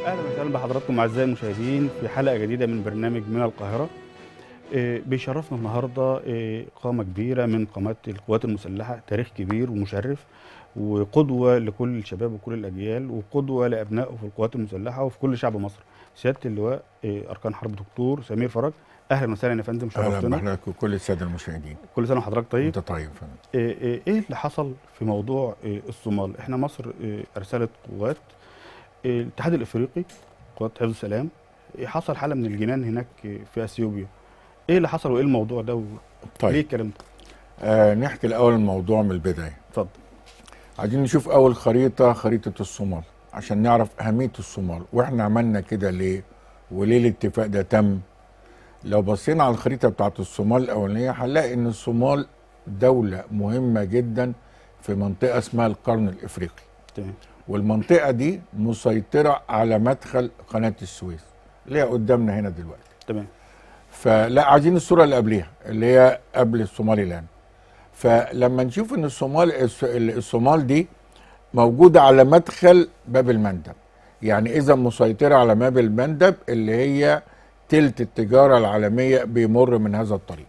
اهلا وسهلا بحضراتكم اعزائي المشاهدين في حلقه جديده من برنامج من القاهره آه، بيشرفنا النهارده آه، قامه كبيره من قامات القوات المسلحه تاريخ كبير ومشرف وقدوه لكل الشباب وكل الاجيال وقدوه لابنائه في القوات المسلحه وفي كل شعب مصر سياده اللواء آه، اركان حرب دكتور سمير فرج اهلا وسهلا يا فندم اهلا شرفتنا بحضرتك وكل الساده المشاهدين كل سنه وحضرتك طيب انت طيب فندم آه، آه، ايه اللي حصل في موضوع آه، الصومال احنا مصر آه، ارسلت قوات آه، الاتحاد الافريقي قوات حفظ السلام آه، حصل حاله من الجنان هناك آه، في اثيوبيا ايه اللي حصل وايه الموضوع ده وليه طيب الكلام ده آه نحكي الاول الموضوع من البدايه اتفضل عايزين نشوف اول خريطه خريطه الصومال عشان نعرف اهميه الصومال واحنا عملنا كده ليه وليه الاتفاق ده تم لو بصينا على الخريطه بتاعت الصومال الاولانيه هنلاقي ان الصومال دوله مهمه جدا في منطقه اسمها القرن الافريقي تمام والمنطقه دي مسيطره على مدخل قناه السويس اللي هي قدامنا هنا دلوقتي تمام فلا عايزين الصوره اللي قبليها اللي هي قبل الصومالي لاند فلما نشوف ان الصومال الص- الصومال دي موجوده على مدخل باب المندب يعني اذا مسيطره على باب المندب اللي هي تلت التجاره العالميه بيمر من هذا الطريق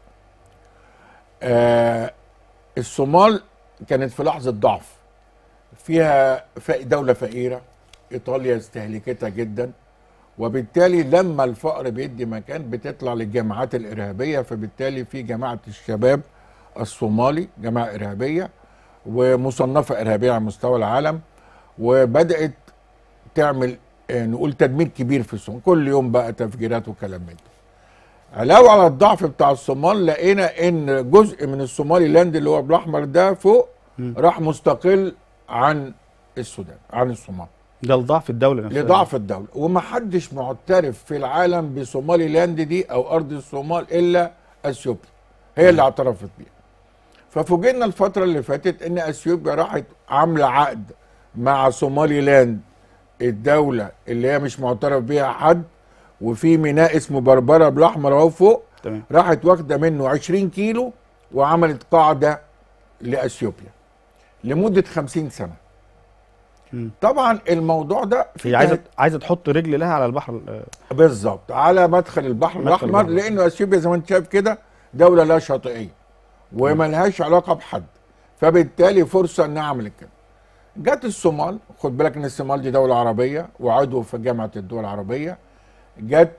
آه الصومال كانت في لحظه ضعف فيها ف- دوله فقيره ايطاليا استهلكتها جدا وبالتالي لما الفقر بيدي مكان بتطلع للجماعات الارهابيه فبالتالي في جماعه الشباب الصومالي جماعه ارهابيه ومصنفه ارهابيه على مستوى العالم وبدات تعمل آه، نقول تدمير كبير في الصومال كل يوم بقى تفجيرات وكلام من ده علاوه على الضعف بتاع الصومال لقينا ان جزء من الصومالي لاند اللي هو بالاحمر ده فوق مم. راح مستقل عن السودان عن الصومال ده لضعف الدوله نفسها لضعف الدولة ومحدش معترف في العالم بصومالي لاند دي او ارض الصومال الا اثيوبيا هي اللي اعترفت بيها ففوجئنا الفترة اللي فاتت ان اثيوبيا راحت عاملة عقد مع صومالي لاند الدولة اللي هي مش معترف بيها حد وفي ميناء اسمه بربرة بالاحمر اهو فوق تمام راحت واخدة منه 20 كيلو وعملت قاعدة لاثيوبيا لمدة 50 سنة مم. طبعا الموضوع ده هي عايزه عايزه تحط رجل لها على البحر آه، بالظبط على مدخل البحر مدخل الاحمر البحر. لانه اثيوبيا زي ما انت شايف كده دوله لا شاطئيه وملهاش علاقه بحد فبالتالي فرصه انها عملت كده جت الصومال خد بالك ان الصومال دي دوله عربيه وعضو في جامعه الدول العربيه جت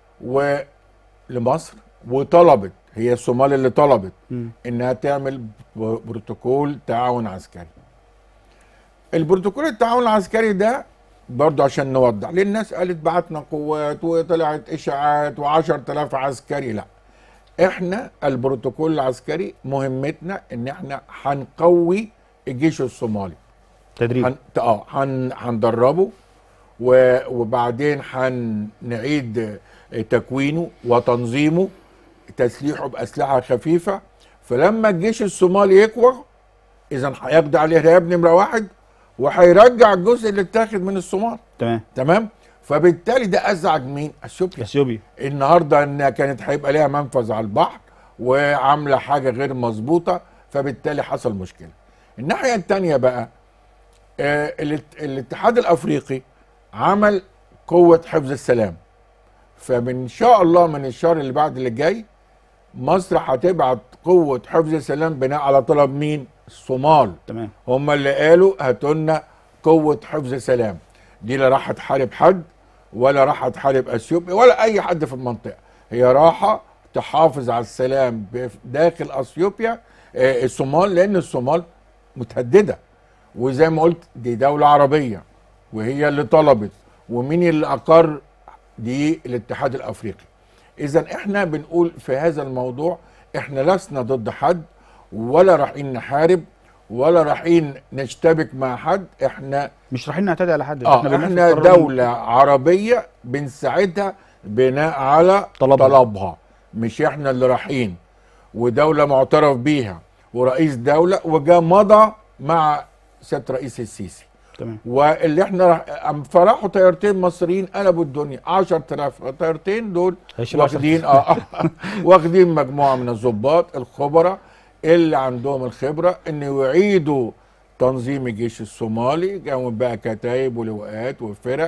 ولمصر وطلبت هي الصومال اللي طلبت مم. انها تعمل ب- بروتوكول تعاون عسكري البروتوكول التعاون العسكري ده برضه عشان نوضح ليه الناس قالت بعتنا قوات وطلعت اشاعات و10000 عسكري لا احنا البروتوكول العسكري مهمتنا ان احنا هنقوي الجيش الصومالي تدريب هن... اه هن... هندربه و... وبعدين هنعيد تكوينه وتنظيمه تسليحه باسلحه خفيفه فلما الجيش الصومالي يقوى اذا هيقضي على الارهاب نمره واحد وهيرجع الجزء اللي اتاخد من الصومال تمام تمام فبالتالي ده ازعج مين اثيوبيا اثيوبيا النهارده انها كانت هيبقى ليها منفذ على البحر وعامله حاجه غير مظبوطه فبالتالي حصل مشكله. الناحيه الثانيه بقى آه الات- الاتحاد الافريقي عمل قوه حفظ السلام. فمن شاء الله من الشهر اللي بعد اللي جاي مصر هتبعت قوه حفظ السلام بناء على طلب مين؟ الصومال. تمام هم اللي قالوا هاتوا لنا قوه حفظ سلام دي لا راح تحارب حد ولا راح تحارب اثيوبيا ولا اي حد في المنطقه هي راحه تحافظ على السلام بف- داخل اثيوبيا آه، الصومال لان الصومال متهدده وزي ما قلت دي دوله عربيه وهي اللي طلبت ومين اللي اقر دي الاتحاد الافريقي اذا احنا بنقول في هذا الموضوع احنا لسنا ضد حد ولا رايحين نحارب ولا رايحين نشتبك مع حد احنا مش رايحين نعتدي على حد اه بننفذ احنا قرار دولة عربية بنساعدها بناء على طلبها. طلبها مش احنا اللي رايحين ودولة معترف بيها ورئيس دولة وجا مضى مع سيادة رئيس السيسي تمام واللي احنا راح أم فرحوا طيارتين مصريين قلبوا الدنيا 10000 طيارتين دول هيشيلوا واخدين اه واخدين مجموعه من الضباط الخبراء اللي عندهم الخبره ان يعيدوا تنظيم الجيش الصومالي جابوا بقى كتايب ولواءات وفرق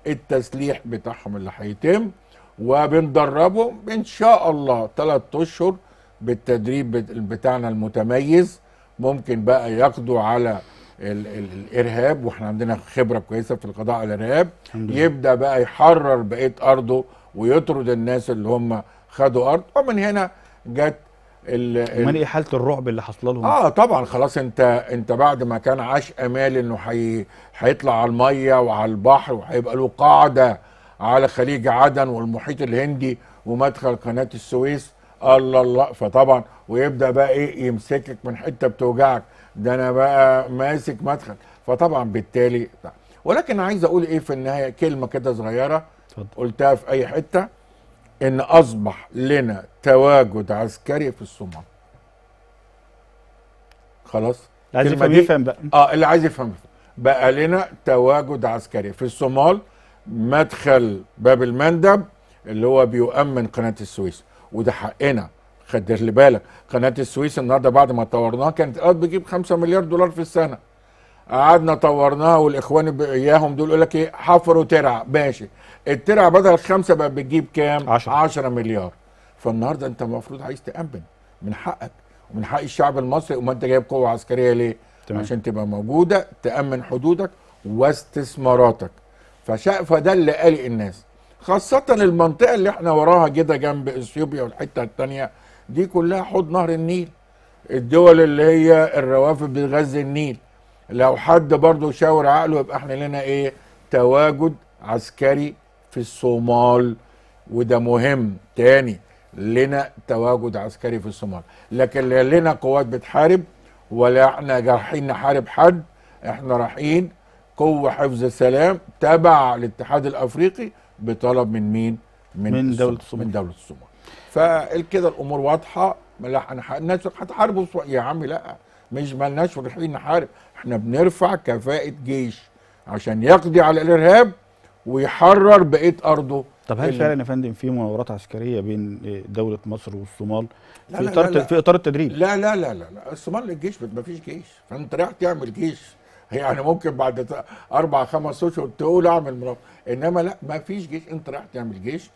التسليح بتاعهم اللي هيتم وبندربهم ان شاء الله ثلاث اشهر بالتدريب بت- بتاعنا المتميز ممكن بقى يقضوا على ال ال الارهاب واحنا عندنا خبره كويسه في القضاء على الارهاب الحمد لله. يبدا بقى يحرر بقيه ارضه ويطرد الناس اللي هم خدوا ارض ومن هنا جت ال ال- امال ايه حاله الرعب اللي حاصله لهم اه طبعا خلاص انت انت بعد ما كان عاش امال انه حي... هيطلع على الميه وعلى البحر وهيبقى له قاعده على خليج عدن والمحيط الهندي ومدخل قناه السويس الله الله فطبعا ويبدا بقى ايه يمسكك من حته بتوجعك ده انا بقى ماسك مدخل فطبعا بالتالي ولكن عايز اقول ايه في النهايه كلمه كده صغيره اتفضل. قلتها في اي حته ان اصبح لنا تواجد عسكري في الصومال خلاص عايز الكلمة يفهم دي- يفهم بقى اه اللي عايز يفهم بقى لنا تواجد عسكري في الصومال مدخل باب المندب اللي هو بيؤمن قناه السويس وده حقنا خد لي بالك قناه السويس النهارده بعد ما طورناها كانت الارض بتجيب 5 مليار دولار في السنه قعدنا طورناها والاخوان ب- اياهم دول يقول لك ايه حفروا ترع ماشي الترع بدل خمسه بقى بتجيب كام؟ عشرة. 10 مليار فالنهارده انت المفروض عايز تامن من حقك ومن حق الشعب المصري وما انت جايب قوه عسكريه ليه؟ تمام. عشان تبقى موجوده تامن حدودك واستثماراتك فشا فده اللي قلق الناس خاصة المنطقة اللي احنا وراها كده جنب اثيوبيا والحتة التانية دي كلها حوض نهر النيل الدول اللي هي الروافد بتغذي النيل لو حد برضه شاور عقله يبقى احنا لنا ايه تواجد عسكري في الصومال وده مهم تاني لنا تواجد عسكري في الصومال لكن لا لنا قوات بتحارب ولا احنا رايحين نحارب حد احنا رايحين قوة حفظ السلام تبع الاتحاد الافريقي بطلب من مين من الصومال- دولة الصومال. من دولة الصومال فكده الامور واضحه لا احنا ح- الناس هتحاربوا سوا- يا عم لا مش مالناش رايحين نحارب احنا بنرفع كفاءه جيش عشان يقضي على الارهاب ويحرر بقيه ارضه طب هل اللي- فعلا يا فندم في مناورات عسكريه بين دوله مصر والصومال لا في لا اطار لا لا. في اطار التدريب لا لا لا لا, لا. الصومال الجيش ما فيش جيش فانت رايح تعمل جيش يعني ممكن بعد ت- اربع خمس اشهر تقول اعمل مناورة انما لا ما فيش جيش انت رايح تعمل جيش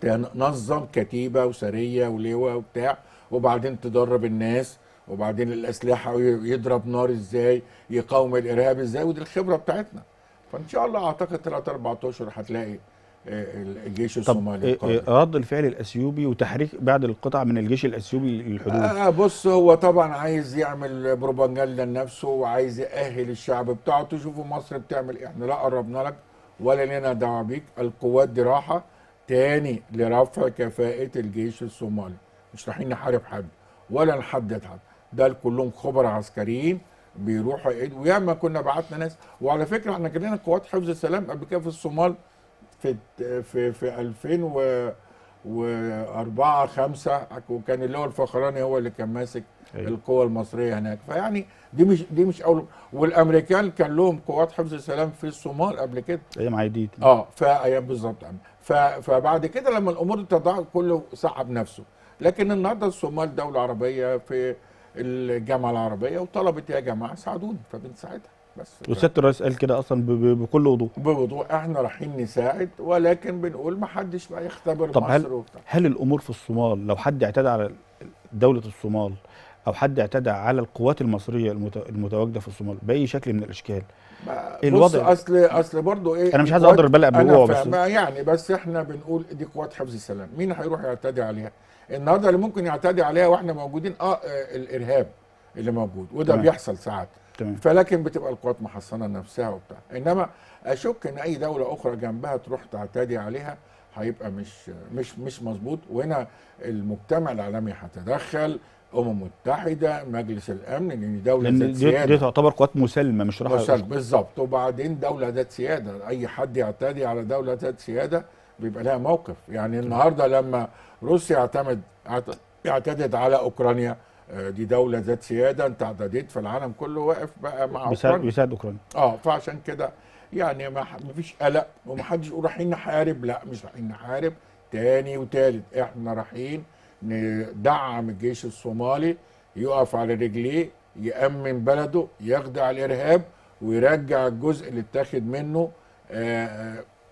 تنظم كتيبه وسريه ولواء وبتاع وبعدين تدرب الناس وبعدين الاسلحه يضرب نار ازاي يقاوم الارهاب ازاي ودي الخبره بتاعتنا فان شاء الله اعتقد ثلاث اربع اشهر هتلاقي آه، الجيش طب الصومالي إيه- القادم. إيه رد الفعل الاثيوبي وتحريك بعض القطع من الجيش الاثيوبي للحدود آه بص هو طبعا عايز يعمل بروباجندا لنفسه وعايز يأهل الشعب بتاعه تشوفوا مصر بتعمل ايه احنا لا قربنا لك ولا لنا دعوه بيك القوات دي راحه تاني لرفع كفاءة الجيش الصومالي مش رايحين نحارب حد ولا نحدد حد ده كلهم خبراء عسكريين بيروحوا يعيدوا وياما كنا بعتنا ناس وعلى فكره احنا كان لنا قوات حفظ السلام قبل كده في الصومال في في في 2004 5 وكان اللي هو الفخراني هو اللي كان ماسك أيوة. القوى المصريه هناك فيعني دي مش دي مش اول والامريكان كان لهم قوات حفظ السلام في الصومال قبل كده ايام عايديد اه فايام بالظبط ف- فبعد كده لما الامور تضاعف كله سحب نفسه لكن النهارده الصومال دوله عربيه في الجامعه العربيه وطلبت يا جماعه ساعدونا فبنساعدها بس وسياده الرئيس قال كده اصلا ب- ب- بكل وضوح بوضوح احنا رايحين نساعد ولكن بنقول ما حدش بقى يختبر طب هل- مصر وبتاع هل الامور في الصومال لو حد اعتدى على دوله الصومال او حد اعتدى على القوات المصريه المت- المتواجده في الصومال باي شكل من الاشكال ما- الوضع- بص اصل اصل برضه ايه أنا مش عايز قوات- أضرب بلق انا بوقوع بس. فاهم يعني بس احنا بنقول دي قوات حفظ السلام مين هيروح يعتدي عليها النهارده اللي ممكن يعتدي عليها واحنا موجودين اه, آه الارهاب اللي موجود وده تمام. بيحصل ساعات تمام فلكن بتبقى القوات محصنه نفسها وبتاع انما اشك ان اي دوله اخرى جنبها تروح تعتدي عليها هيبقى مش مش مش مظبوط وهنا المجتمع العالمي هيتدخل امم متحده مجلس الامن لان دوله لان ذات دي, سياده دي تعتبر قوات مسالمه مش راح مسل بالظبط وبعدين دوله ذات سياده اي حد يعتدي على دوله ذات سياده بيبقى لها موقف يعني النهارده لما روسيا اعتمد اعت- اعتدت على اوكرانيا آه، دي دوله ذات سياده انت اعتديت فالعالم كله واقف بقى مع بيساعد اوكرانيا بيساعد اوكرانيا اه فعشان كده يعني ما ح- مفيش قلق ومحدش يقول رايحين نحارب لا مش رايحين نحارب تاني وتالت احنا رايحين ندعم الجيش الصومالي يقف على رجليه يأمن بلده يخضع الإرهاب ويرجع الجزء اللي اتاخد منه آه، آه،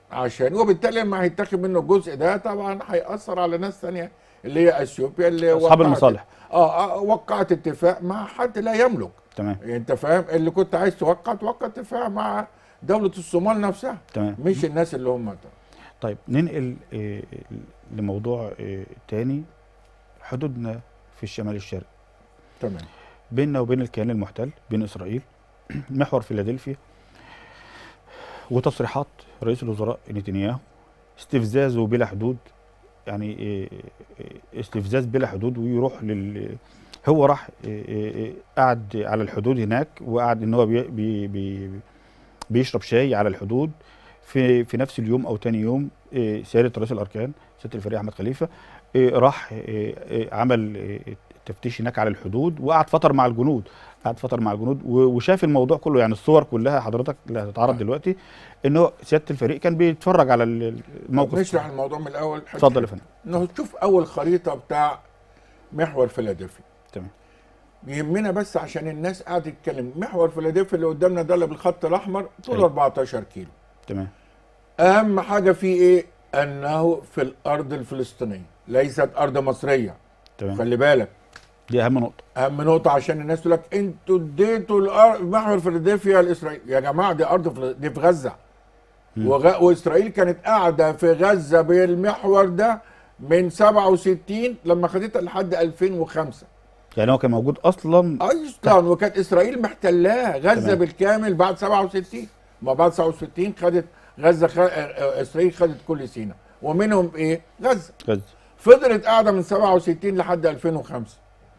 عشان وبالتالي لما هيتاخد منه الجزء ده طبعا هيأثر على ناس ثانيه اللي هي اثيوبيا اللي اصحاب وقعت- المصالح اه آه، وقعت اتفاق مع حد لا يملك تمام يعني انت فاهم اللي كنت عايز توقع توقع اتفاق مع دوله الصومال نفسها تمام مش الناس اللي هم طيب ننقل آه، لموضوع آه، تاني حدودنا في الشمال الشرقي تمام بيننا وبين الكيان المحتل بين اسرائيل محور فيلادلفيا وتصريحات رئيس الوزراء نتنياهو استفزازه بلا حدود يعني إيه، إيه، استفزاز بلا حدود ويروح لل هو راح إيه، إيه، إيه، قعد على الحدود هناك وقعد ان هو بي بي بي بيشرب شاي على الحدود في في نفس اليوم او تاني يوم إيه، سياده رئيس الاركان سياده الفريق احمد خليفه إيه، راح إيه، إيه، عمل إيه، تفتيش هناك على الحدود وقعد فتره مع الجنود قعد فتره مع الجنود و- وشاف الموضوع كله يعني الصور كلها حضرتك اللي هتتعرض آه. دلوقتي ان هو سياده الفريق كان بيتفرج على ال- الموقف نشرح الموضوع من الاول اتفضل يا فندم نشوف اول خريطه بتاع محور فيلادلفيا تمام يهمنا بس عشان الناس قاعده تتكلم محور فيلادلفيا اللي قدامنا ده اللي بالخط الاحمر طول أيوة. 14 كيلو تمام اهم حاجه فيه ايه انه في الارض الفلسطينيه ليست ارض مصريه تمام خلي بالك دي اهم نقطه اهم نقطه عشان الناس تقول لك انتوا اديتوا الأر- محور فيلادلفيا لاسرائيل يا جماعه دي ارض فل... دي في غزه مم. وغ... واسرائيل كانت قاعده في غزه بالمحور ده من 67 لما خدتها لحد 2005 يعني هو كان موجود اصلا اصلا وكانت اسرائيل محتلاه غزه تمام. بالكامل بعد 67 ما بعد 67 خدت غزه خ... آه، اسرائيل خدت كل سيناء ومنهم ايه غزه غزه فضلت قاعده من 67 لحد 2005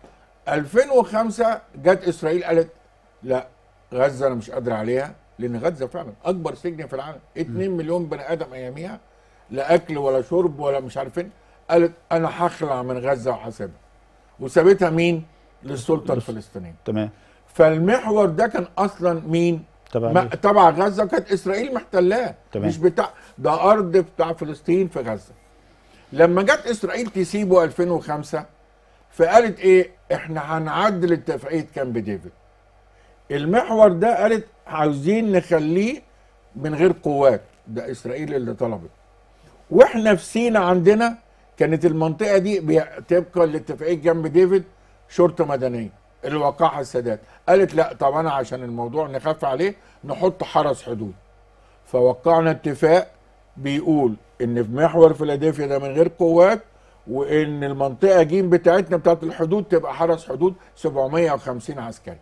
2005 جت اسرائيل قالت لا غزه انا مش قادر عليها لان غزه فعلا اكبر سجن في العالم 2 مليون بني ادم اياميها لا اكل ولا شرب ولا مش عارفين قالت انا هخلع من غزه وهسيبها وسابتها مين للسلطه للس- الفلسطينيه تمام فالمحور ده كان اصلا مين تبع ما- مين؟ تبع غزه وكانت اسرائيل محتلاه تمام. مش بتاع ده ارض بتاع فلسطين في غزه لما جت اسرائيل تسيبه 2005 فقالت ايه احنا هنعدل اتفاقيه كامب ديفيد المحور ده قالت عاوزين نخليه من غير قوات ده اسرائيل اللي طلبت واحنا في سينا عندنا كانت المنطقه دي بي- طبقا لاتفاقيه كامب ديفيد شرطه مدنيه اللي وقعها السادات قالت لا طب انا عشان الموضوع نخاف عليه نحط حرس حدود فوقعنا اتفاق بيقول ان في محور فيلادلفيا ده من غير قوات وان المنطقه جيم بتاعتنا بتاعت الحدود تبقى حرس حدود 750 عسكري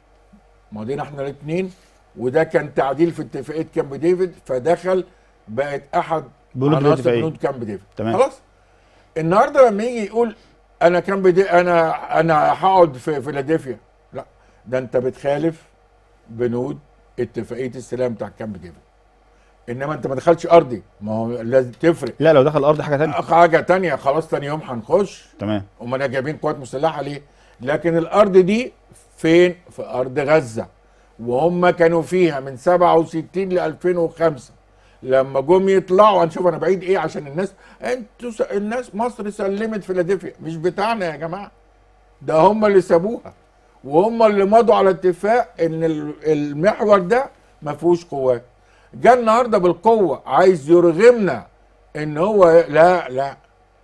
ماضينا احنا الاثنين وده كان تعديل في اتفاقيه كامب ديفيد فدخل بقت احد بنود عناصر الاتفاقية. بنود كامب ديفيد تمام. خلاص النهارده لما يجي يقول انا كامب دي انا انا هقعد في فيلادلفيا لا ده انت بتخالف بنود اتفاقيه السلام بتاع كامب ديفيد انما انت ما دخلتش ارضي ما هو لازم تفرق لا لو دخل الارض حاجه ثانيه حاجه تانية خلاص تاني يوم هنخش تمام امال جايبين قوات مسلحه ليه؟ لكن الارض دي فين؟ في ارض غزه وهم كانوا فيها من 67 ل 2005 لما جم يطلعوا هنشوف انا بعيد ايه عشان الناس انتوا س... الناس مصر سلمت فيلادلفيا مش بتاعنا يا جماعه ده هم اللي سابوها وهم اللي مضوا على اتفاق ان ال- المحور ده ما فيهوش قوات جه النهارده بالقوه عايز يرغمنا ان هو لا لا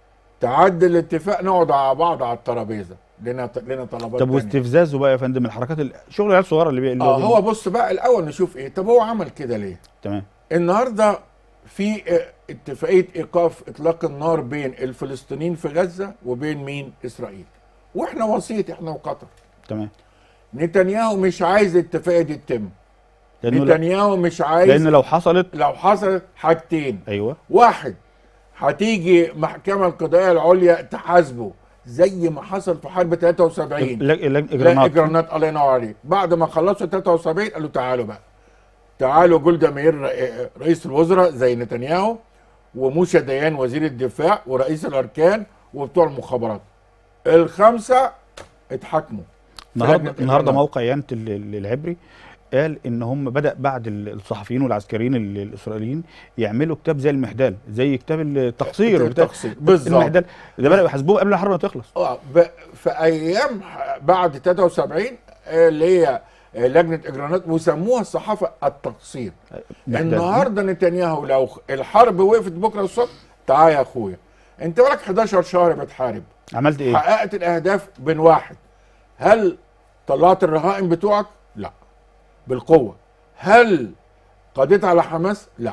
تعدل الاتفاق نقعد مع بعض على الترابيزه لنا لنا طلبات طب تانية. واستفزازه بقى يا فندم الحركات ال- شغل العيال الصغيره اللي بي... اللي اه بي- هو بص بقى الاول نشوف ايه طب هو عمل كده ليه تمام النهارده في اه، اتفاقيه ايقاف اطلاق النار بين الفلسطينيين في غزه وبين مين اسرائيل واحنا وسيط احنا وقطر تمام نتنياهو مش عايز الاتفاقيه دي تتم لانه لا- نتنياهو مش عايز لان لو حصلت لو حصلت حاجتين ايوه واحد هتيجي محكمة القضائية العليا تحاسبه زي ما حصل في حرب 73 لا- لا- لا اجرامات اجرانات الله ينور عليك بعد ما خلصوا 73 قالوا تعالوا بقى تعالوا جولدا مير ر- رئيس الوزراء زي نتنياهو وموشا ديان وزير الدفاع ورئيس الاركان وبتوع المخابرات الخمسه اتحاكموا النهارده لجنة النهارده الإجرامات. موقع يانت ال- ال- العبري قال ان هم بدا بعد ال- الصحفيين والعسكريين ال- الاسرائيليين يعملوا كتاب زي المحدال زي كتاب التقصير بتاع التقصير بالظبط المحدال ده بداوا يحاسبوه قبل الحرب ما تخلص اه ب- في ايام ح- بعد 73 اللي هي آه، لجنه اجرانات وسموها الصحافه التقصير ده- النهارده نتنياهو لو خ- الحرب وقفت بكره الصبح تعال يا اخويا انت بقالك 11 شهر بتحارب عملت ايه؟ حققت الاهداف بين واحد هل طلعت الرهائن بتوعك لا بالقوه هل قضيت على حماس لا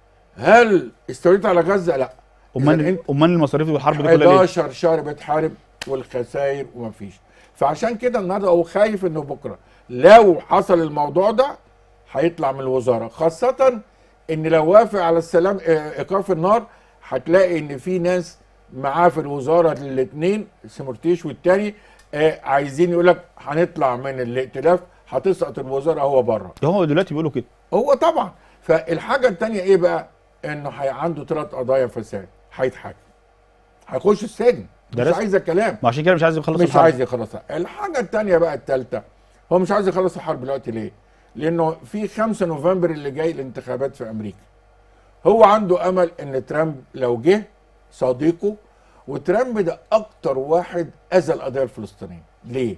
هل استوليت على غزه لا إذن امال انت امال المصاريف والحرب دي كلها ليه؟ 11 شهر بتحارب والخسائر ومفيش فعشان كده النهارده هو خايف انه بكره لو حصل الموضوع ده هيطلع من الوزاره خاصه ان لو وافق على السلام آه، ايقاف النار هتلاقي ان في ناس معاه في الوزاره الاثنين سمرتيش والتاني آه، عايزين يقول لك هنطلع من الائتلاف هتسقط الوزاره هو بره ده هو دلوقتي بيقولوا كده هو طبعا فالحاجه الثانيه ايه بقى انه هي عنده ثلاث قضايا فساد هيتحاكم هيخش السجن ده مش رسم. عايزه كلام ما عشان كده مش عايز يخلص مش الحرب. عايز يخلصها الحاجه الثانيه بقى الثالثه هو مش عايز يخلص الحرب دلوقتي ليه لانه في 5 نوفمبر اللي جاي الانتخابات في امريكا هو عنده امل ان ترامب لو جه صديقه وترامب ده اكتر واحد اذى القضيه الفلسطينيه ليه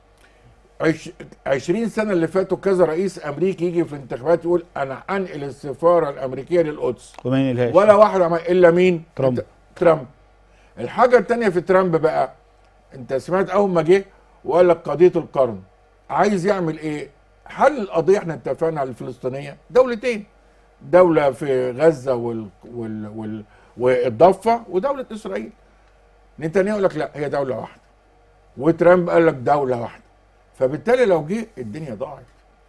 عش... 20 سنه اللي فاتوا كذا رئيس امريكي يجي في الانتخابات يقول انا هنقل السفاره الامريكيه للقدس وما ينقلهاش ولا واحد عمل الا مين؟ ترامب. انت- ترامب الحاجه الثانيه في ترامب بقى انت سمعت اول ما جه وقال لك قضيه القرن عايز يعمل ايه؟ حل القضيه احنا اتفقنا على الفلسطينيه دولتين دوله في غزه وال وال وال والضفه ودوله اسرائيل نتنياهو يقول لك لا هي دوله واحده وترامب قال لك دوله واحده فبالتالي لو جه الدنيا ضاعت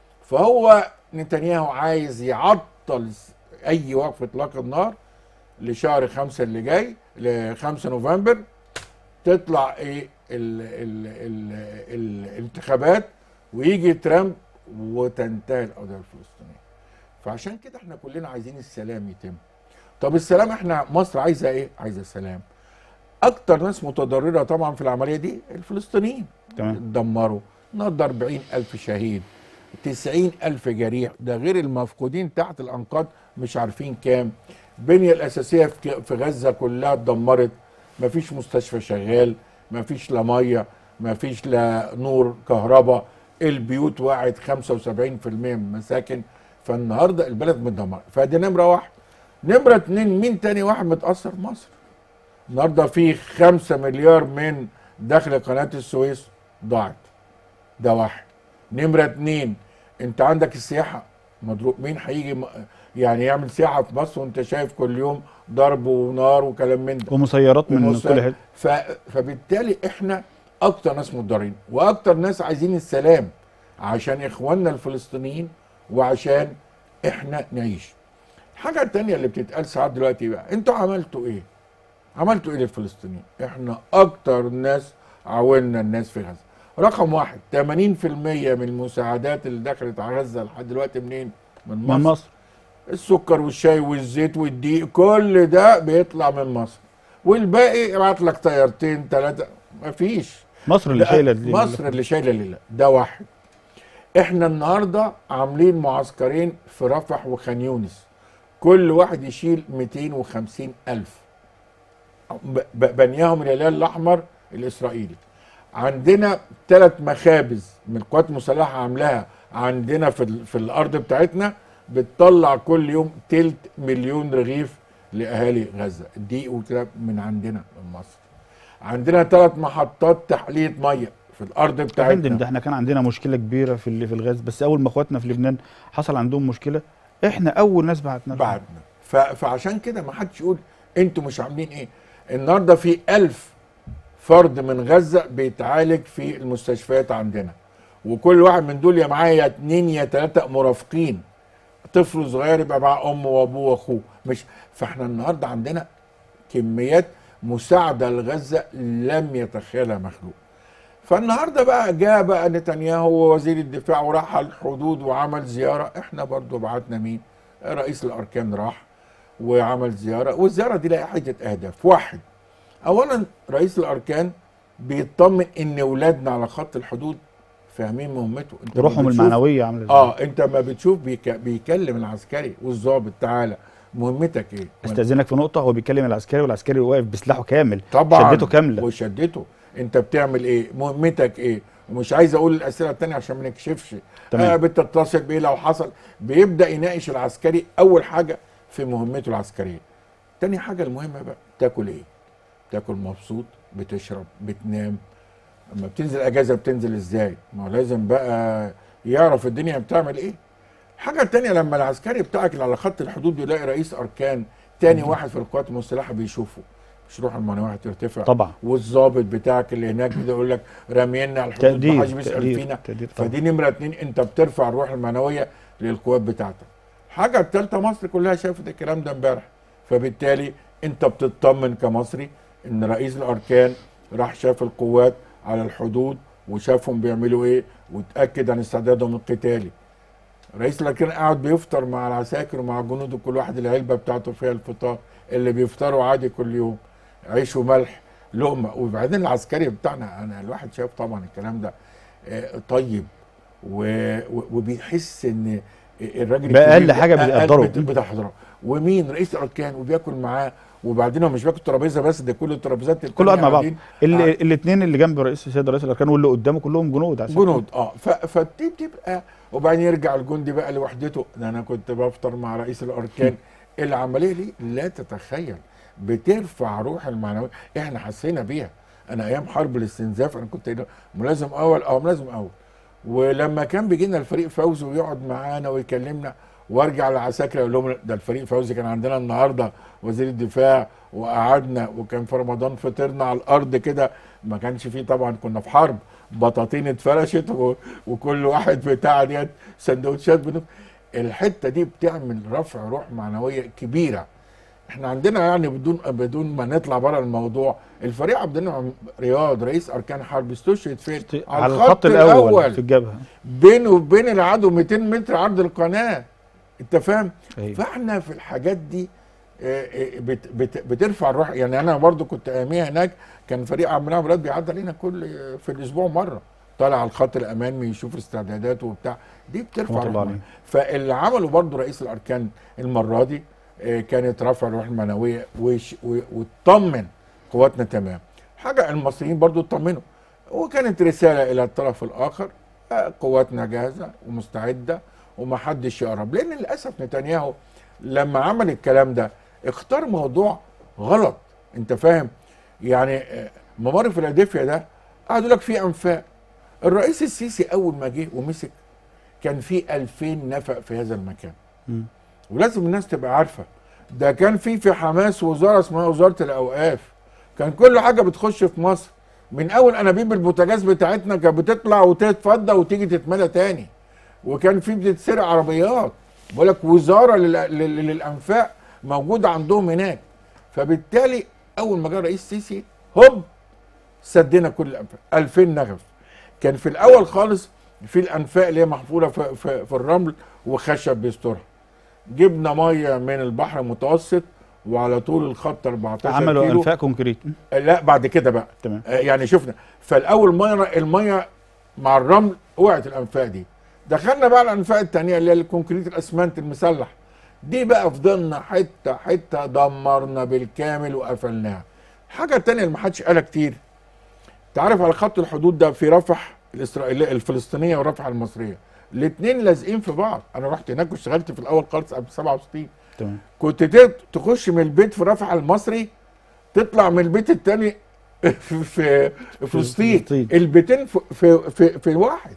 فهو نتنياهو عايز يعطل اي وقف اطلاق النار لشهر خمسة اللي جاي ل 5 نوفمبر تطلع ايه ال ال ال ال الانتخابات ويجي ترامب وتنتهي القضيه الفلسطينيه فعشان كده احنا كلنا عايزين السلام يتم طب السلام احنا مصر عايزه ايه عايزه السلام اكتر ناس متضرره طبعا في العمليه دي الفلسطينيين تمام اتدمروا النهارده 40 ألف شهيد 90 ألف جريح ده غير المفقودين تحت الأنقاض مش عارفين كام البنية الأساسية في في غزة كلها اتدمرت مفيش مستشفى شغال مفيش لا مية مفيش لا نور كهرباء البيوت وقعت 75% من المساكن فالنهارده البلد متدمرة فدي نمرة واحد نمرة اتنين مين تاني واحد متأثر مصر النهارده في 5 مليار من دخل قناة السويس ضاعت ده واحد نمرة اتنين انت عندك السياحة مضروب مين هيجي م- يعني يعمل سياحة في مصر وانت شايف كل يوم ضرب ونار وكلام من ده ومسيرات من ومسا- كل حته ف... فبالتالي احنا اكتر ناس متضررين واكتر ناس عايزين السلام عشان اخواننا الفلسطينيين وعشان احنا نعيش الحاجة التانية اللي بتتقال ساعات دلوقتي بقى انتوا عملتوا ايه عملتوا ايه للفلسطينيين احنا اكتر ناس عاوننا الناس في غزة رقم واحد 80% من المساعدات اللي دخلت على غزة لحد دلوقتي منين من مصر, من مصر السكر والشاي والزيت والدقيق كل ده بيطلع من مصر والباقي يبعت لك طيارتين ثلاثة مفيش مصر اللي ده شايله دي مصر اللي شايله لله ده واحد احنا النهارده عاملين معسكرين في رفح وخان يونس كل واحد يشيل 250 ألف ب- ب- بنياهم الهلال الأحمر الإسرائيلي عندنا ثلاث مخابز من القوات المسلحة عاملاها عندنا في, ال- في الأرض بتاعتنا بتطلع كل يوم تلت مليون رغيف لأهالي غزة دي وكده من عندنا من مصر عندنا ثلاث محطات تحلية مية في الأرض يا فندم بتاعتنا ده احنا كان عندنا مشكله كبيره في ال- في الغاز بس اول ما اخواتنا في لبنان حصل عندهم مشكله احنا اول ناس بعتنا لهم. بعدنا ف- فعشان كده ما حدش يقول انتوا مش عاملين ايه النهارده في ألف فرد من غزة بيتعالج في المستشفيات عندنا وكل واحد من دول يا معاه يا اتنين يا تلاتة مرافقين طفل صغير يبقى معاه امه وابوه واخوه مش فاحنا النهارده عندنا كميات مساعده لغزه لم يتخيلها مخلوق فالنهارده بقى جاء بقى نتنياهو ووزير الدفاع وراح على الحدود وعمل زياره احنا برضو بعتنا مين رئيس الاركان راح وعمل زياره والزياره دي لها حته اهداف واحد اولا رئيس الاركان بيطمن ان اولادنا على خط الحدود فاهمين مهمته انت ما روحهم بتشوف- المعنويه عامله ازاي اه انت ما بتشوف بيك... بيكلم العسكري والظابط تعالى مهمتك ايه استاذنك في نقطه هو بيكلم العسكري والعسكري واقف بسلاحه كامل طبعا شدته كامله وشدته انت بتعمل ايه مهمتك ايه ومش عايز اقول الاسئله التانية عشان ما نكشفش تمام. آه بتتصل بايه لو حصل بيبدا يناقش العسكري اول حاجه في مهمته العسكريه تاني حاجه المهمه بقى تاكل ايه تاكل مبسوط بتشرب بتنام اما بتنزل اجازه بتنزل ازاي ما هو لازم بقى يعرف الدنيا بتعمل ايه الحاجه التانية لما العسكري بتاعك اللي على خط الحدود يلاقي رئيس اركان تاني واحد في القوات المسلحه بيشوفه مش روح المعنويه هترتفع طبعا والظابط بتاعك اللي هناك كده يقول لك رامينا على الحدود تقدير محدش بيسال تقدير فينا تقدير طبعا. فدي نمره اتنين انت بترفع الروح المعنويه للقوات بتاعتك الحاجه الثالثه مصر كلها شافت الكلام ده امبارح فبالتالي انت بتطمن كمصري ان رئيس الاركان راح شاف القوات على الحدود وشافهم بيعملوا ايه وتاكد عن استعدادهم القتالي رئيس الاركان قاعد بيفطر مع العساكر ومع الجنود وكل واحد العلبه بتاعته فيها الفطار اللي بيفطروا عادي كل يوم عيش وملح لقمه وبعدين العسكري بتاعنا انا الواحد شايف طبعا الكلام ده آه، طيب و- و- وبيحس ان الراجل بأقل الكبير ده حاجة أقل بيقدره. بت- بتحضره ومين رئيس الاركان وبياكل معاه وبعدين هو مش بياكل ترابيزه بس ده كل الترابيزات كله قاعد مع بعض قاعدين الاثنين اللي جنب رئيس السيد رئيس الاركان واللي قدامه كلهم جنود عساكر. جنود اه ف- فدي بتبقى وبعدين يرجع الجندي بقى لوحدته ده انا كنت بفطر مع رئيس الاركان العمليه دي لا تتخيل بترفع روح المعنويه احنا حسينا بيها انا ايام حرب الاستنزاف انا كنت هنا ملازم اول او ملازم اول ولما كان بيجي لنا الفريق فوزي ويقعد معانا ويكلمنا وارجع للعساكر اقول لهم ده الفريق فوزي كان عندنا النهارده وزير الدفاع وقعدنا وكان في رمضان فطرنا على الارض كده ما كانش فيه طبعا كنا في حرب بطاطين اتفرشت و... وكل واحد بتاع ديت سندوتشات بنف... الحته دي بتعمل رفع روح معنويه كبيره احنا عندنا يعني بدون بدون ما نطلع بره الموضوع الفريق عبد المنعم رياض رئيس اركان حرب استشهد فين على الخط الاول في الجبهه بينه وبين العدو 200 متر عرض القناه انت فاهم أيوة. فاحنا في الحاجات دي آه، آه، بت بت بترفع الروح يعني انا برضو كنت اياميها هناك كان فريق عبد المنعم رياض بيعدي علينا كل في الاسبوع مره طالع على الخط الامامي يشوف استعداداته وبتاع دي بترفع رحمة الله الروح عليه. فاللي عمله برضو رئيس الاركان المره دي آه، كانت رفع الروح المعنويه وش- و- وتطمن قواتنا تمام حاجه المصريين برضو اطمنوا وكانت رساله الى الطرف الاخر آه، قواتنا جاهزه ومستعده ومحدش يقرب لان للاسف نتنياهو لما عمل الكلام ده اختار موضوع غلط انت فاهم يعني آه، ممر فيلادلفيا ده قعدوا يقول لك في انفاق الرئيس السيسي اول ما جه ومسك كان في 2000 نفق في هذا المكان مم. ولازم الناس تبقى عارفه ده كان في في حماس وزاره اسمها وزاره الاوقاف كان كل حاجه بتخش في مصر من اول انابيب البوتاجاز بتاعتنا كانت بتطلع وتتفضى وتيجي تتملى تاني وكان في بتتسرق عربيات بقول لك وزاره لل- لل- للانفاق موجوده عندهم هناك فبالتالي اول ما جه رئيس سيسي هوب سدينا كل الانفاق 2000 نغف كان في الاول خالص في الانفاق اللي هي محفوره في, في, في الرمل وخشب بيسترها جبنا ميه من البحر المتوسط وعلى طول الخط 14 عملوا كيلو انفاق كونكريت لا بعد كده بقى تمام آه، يعني شفنا فالاول ميه الميه مع الرمل وقعت الانفاق دي دخلنا بقى الانفاق الثانيه اللي هي الكونكريت الاسمنت المسلح دي بقى فضلنا حته حته دمرنا بالكامل وقفلناها الحاجه الثانيه اللي ما حدش قالها كتير تعرف على خط الحدود ده في رفح الاسرائيليه الفلسطينيه ورفح المصريه الاثنين لازقين في بعض انا رحت هناك واشتغلت في الاول خالص قبل 67 تمام كنت ت- تخش من البيت في رفح المصري تطلع من البيت التاني في في فلسطين فلسطين. البيتين في في في, في واحد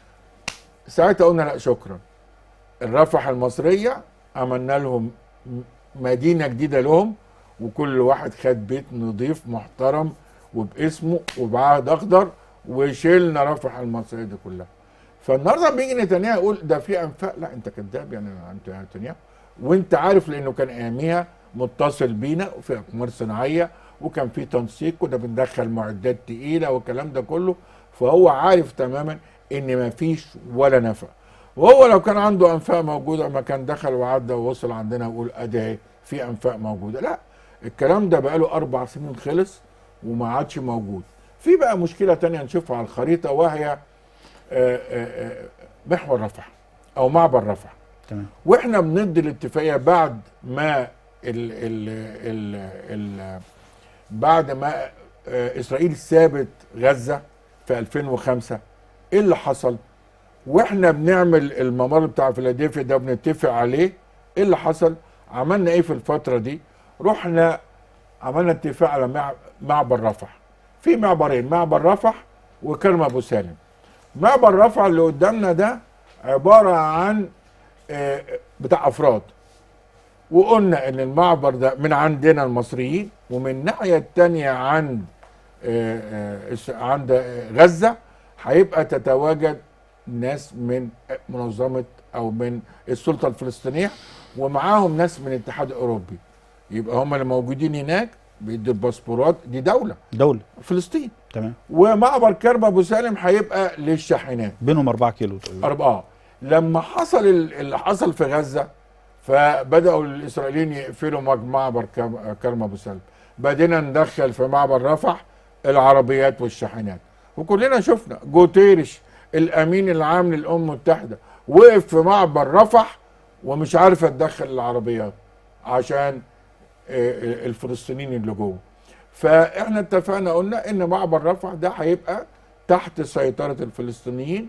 ساعتها قلنا لا شكرا الرفح المصريه عملنا لهم م- مدينه جديده لهم وكل واحد خد بيت نظيف محترم وباسمه وبعهد اخضر وشيلنا رفح المصريه دي كلها فالنهارده بيجي نتنياهو يقول ده في انفاق لا انت كذاب يعني انت يا نتنياهو وانت عارف لانه كان اياميها متصل بينا وفي اقمار صناعيه وكان في تنسيق كنا بندخل معدات تقيله والكلام ده كله فهو عارف تماما ان ما فيش ولا نفع وهو لو كان عنده انفاق موجوده ما كان دخل وعدى ووصل عندنا ويقول ادي اهي في انفاق موجوده لا الكلام ده بقاله اربع سنين خلص وما عادش موجود في بقى مشكله تانية نشوفها على الخريطه وهي آه، آه، آه، محور رفح او معبر رفح تمام واحنا بندي الاتفاقيه بعد ما ال ال ال ال بعد ما آه، اسرائيل سابت غزه في 2005 ايه اللي حصل واحنا بنعمل الممر بتاع فيلادلفيا ده بنتفق عليه ايه اللي حصل عملنا ايه في الفتره دي رحنا عملنا اتفاق على مع- معبر رفح في معبرين معبر رفح وكرم ابو سالم معبر رفح اللي قدامنا ده عباره عن آه، بتاع افراد وقلنا ان المعبر ده من عندنا المصريين ومن الناحيه الثانيه عند آه، آه، الس- عند آه، غزه هيبقى تتواجد ناس من منظمه او من السلطه الفلسطينيه ومعاهم ناس من الاتحاد الاوروبي يبقى هم اللي موجودين هناك بيدوا الباسبورات دي دوله دوله فلسطين تمام ومعبر كرم ابو سالم هيبقى للشاحنات بينهم 4 كيلو تقريبا أربعة لما حصل ال- اللي حصل في غزة فبدأوا الإسرائيليين يقفلوا مج- معبر كم- كرم أبو سلم بدينا ندخل في معبر رفح العربيات والشاحنات وكلنا شفنا جوتيرش الأمين العام للأمم المتحدة وقف في معبر رفح ومش عارف تدخل العربيات عشان آه، الفلسطينيين اللي جوه فاحنا اتفقنا قلنا ان معبر رفح ده هيبقى تحت سيطرة الفلسطينيين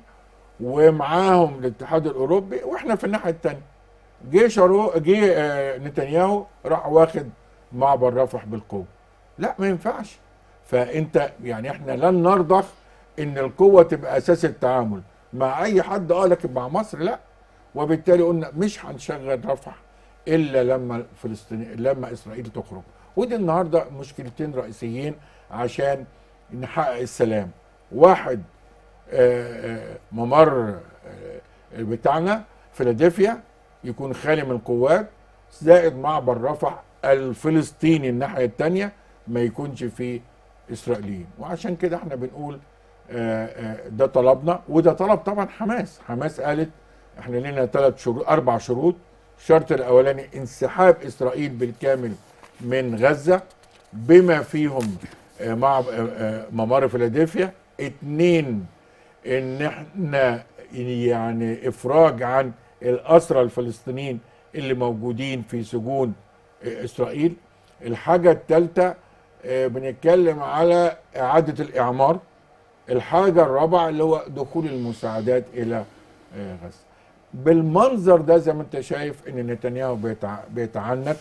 ومعاهم الاتحاد الاوروبي واحنا في الناحيه الثانيه جه شارو جه آه، نتنياهو راح واخد معبر رفح بالقوه لا ما ينفعش فانت يعني احنا لن نرضخ ان القوه تبقى اساس التعامل مع اي حد اه لكن مع مصر لا وبالتالي قلنا مش هنشغل رفح الا لما فلسطين لما اسرائيل تخرج ودي النهارده مشكلتين رئيسيين عشان نحقق السلام واحد آه، آه، ممر آه، بتاعنا فيلادلفيا يكون خالي من القوات زائد معبر رفح الفلسطيني الناحيه الثانيه ما يكونش فيه اسرائيليين وعشان كده احنا بنقول آه، آه، ده طلبنا وده طلب طبعا حماس حماس قالت احنا لنا ثلاث شروط اربع شروط الشرط الاولاني انسحاب اسرائيل بالكامل من غزه بما فيهم آه، مع آه، آه، ممر فيلادلفيا اتنين ان احنا يعني افراج عن الاسرى الفلسطينيين اللي موجودين في سجون آه، اسرائيل الحاجه الثالثه بنتكلم على اعاده الاعمار الحاجه الرابعه اللي هو دخول المساعدات الى آه، غزه بالمنظر ده زي ما انت شايف ان نتنياهو بيتع- بيتعنت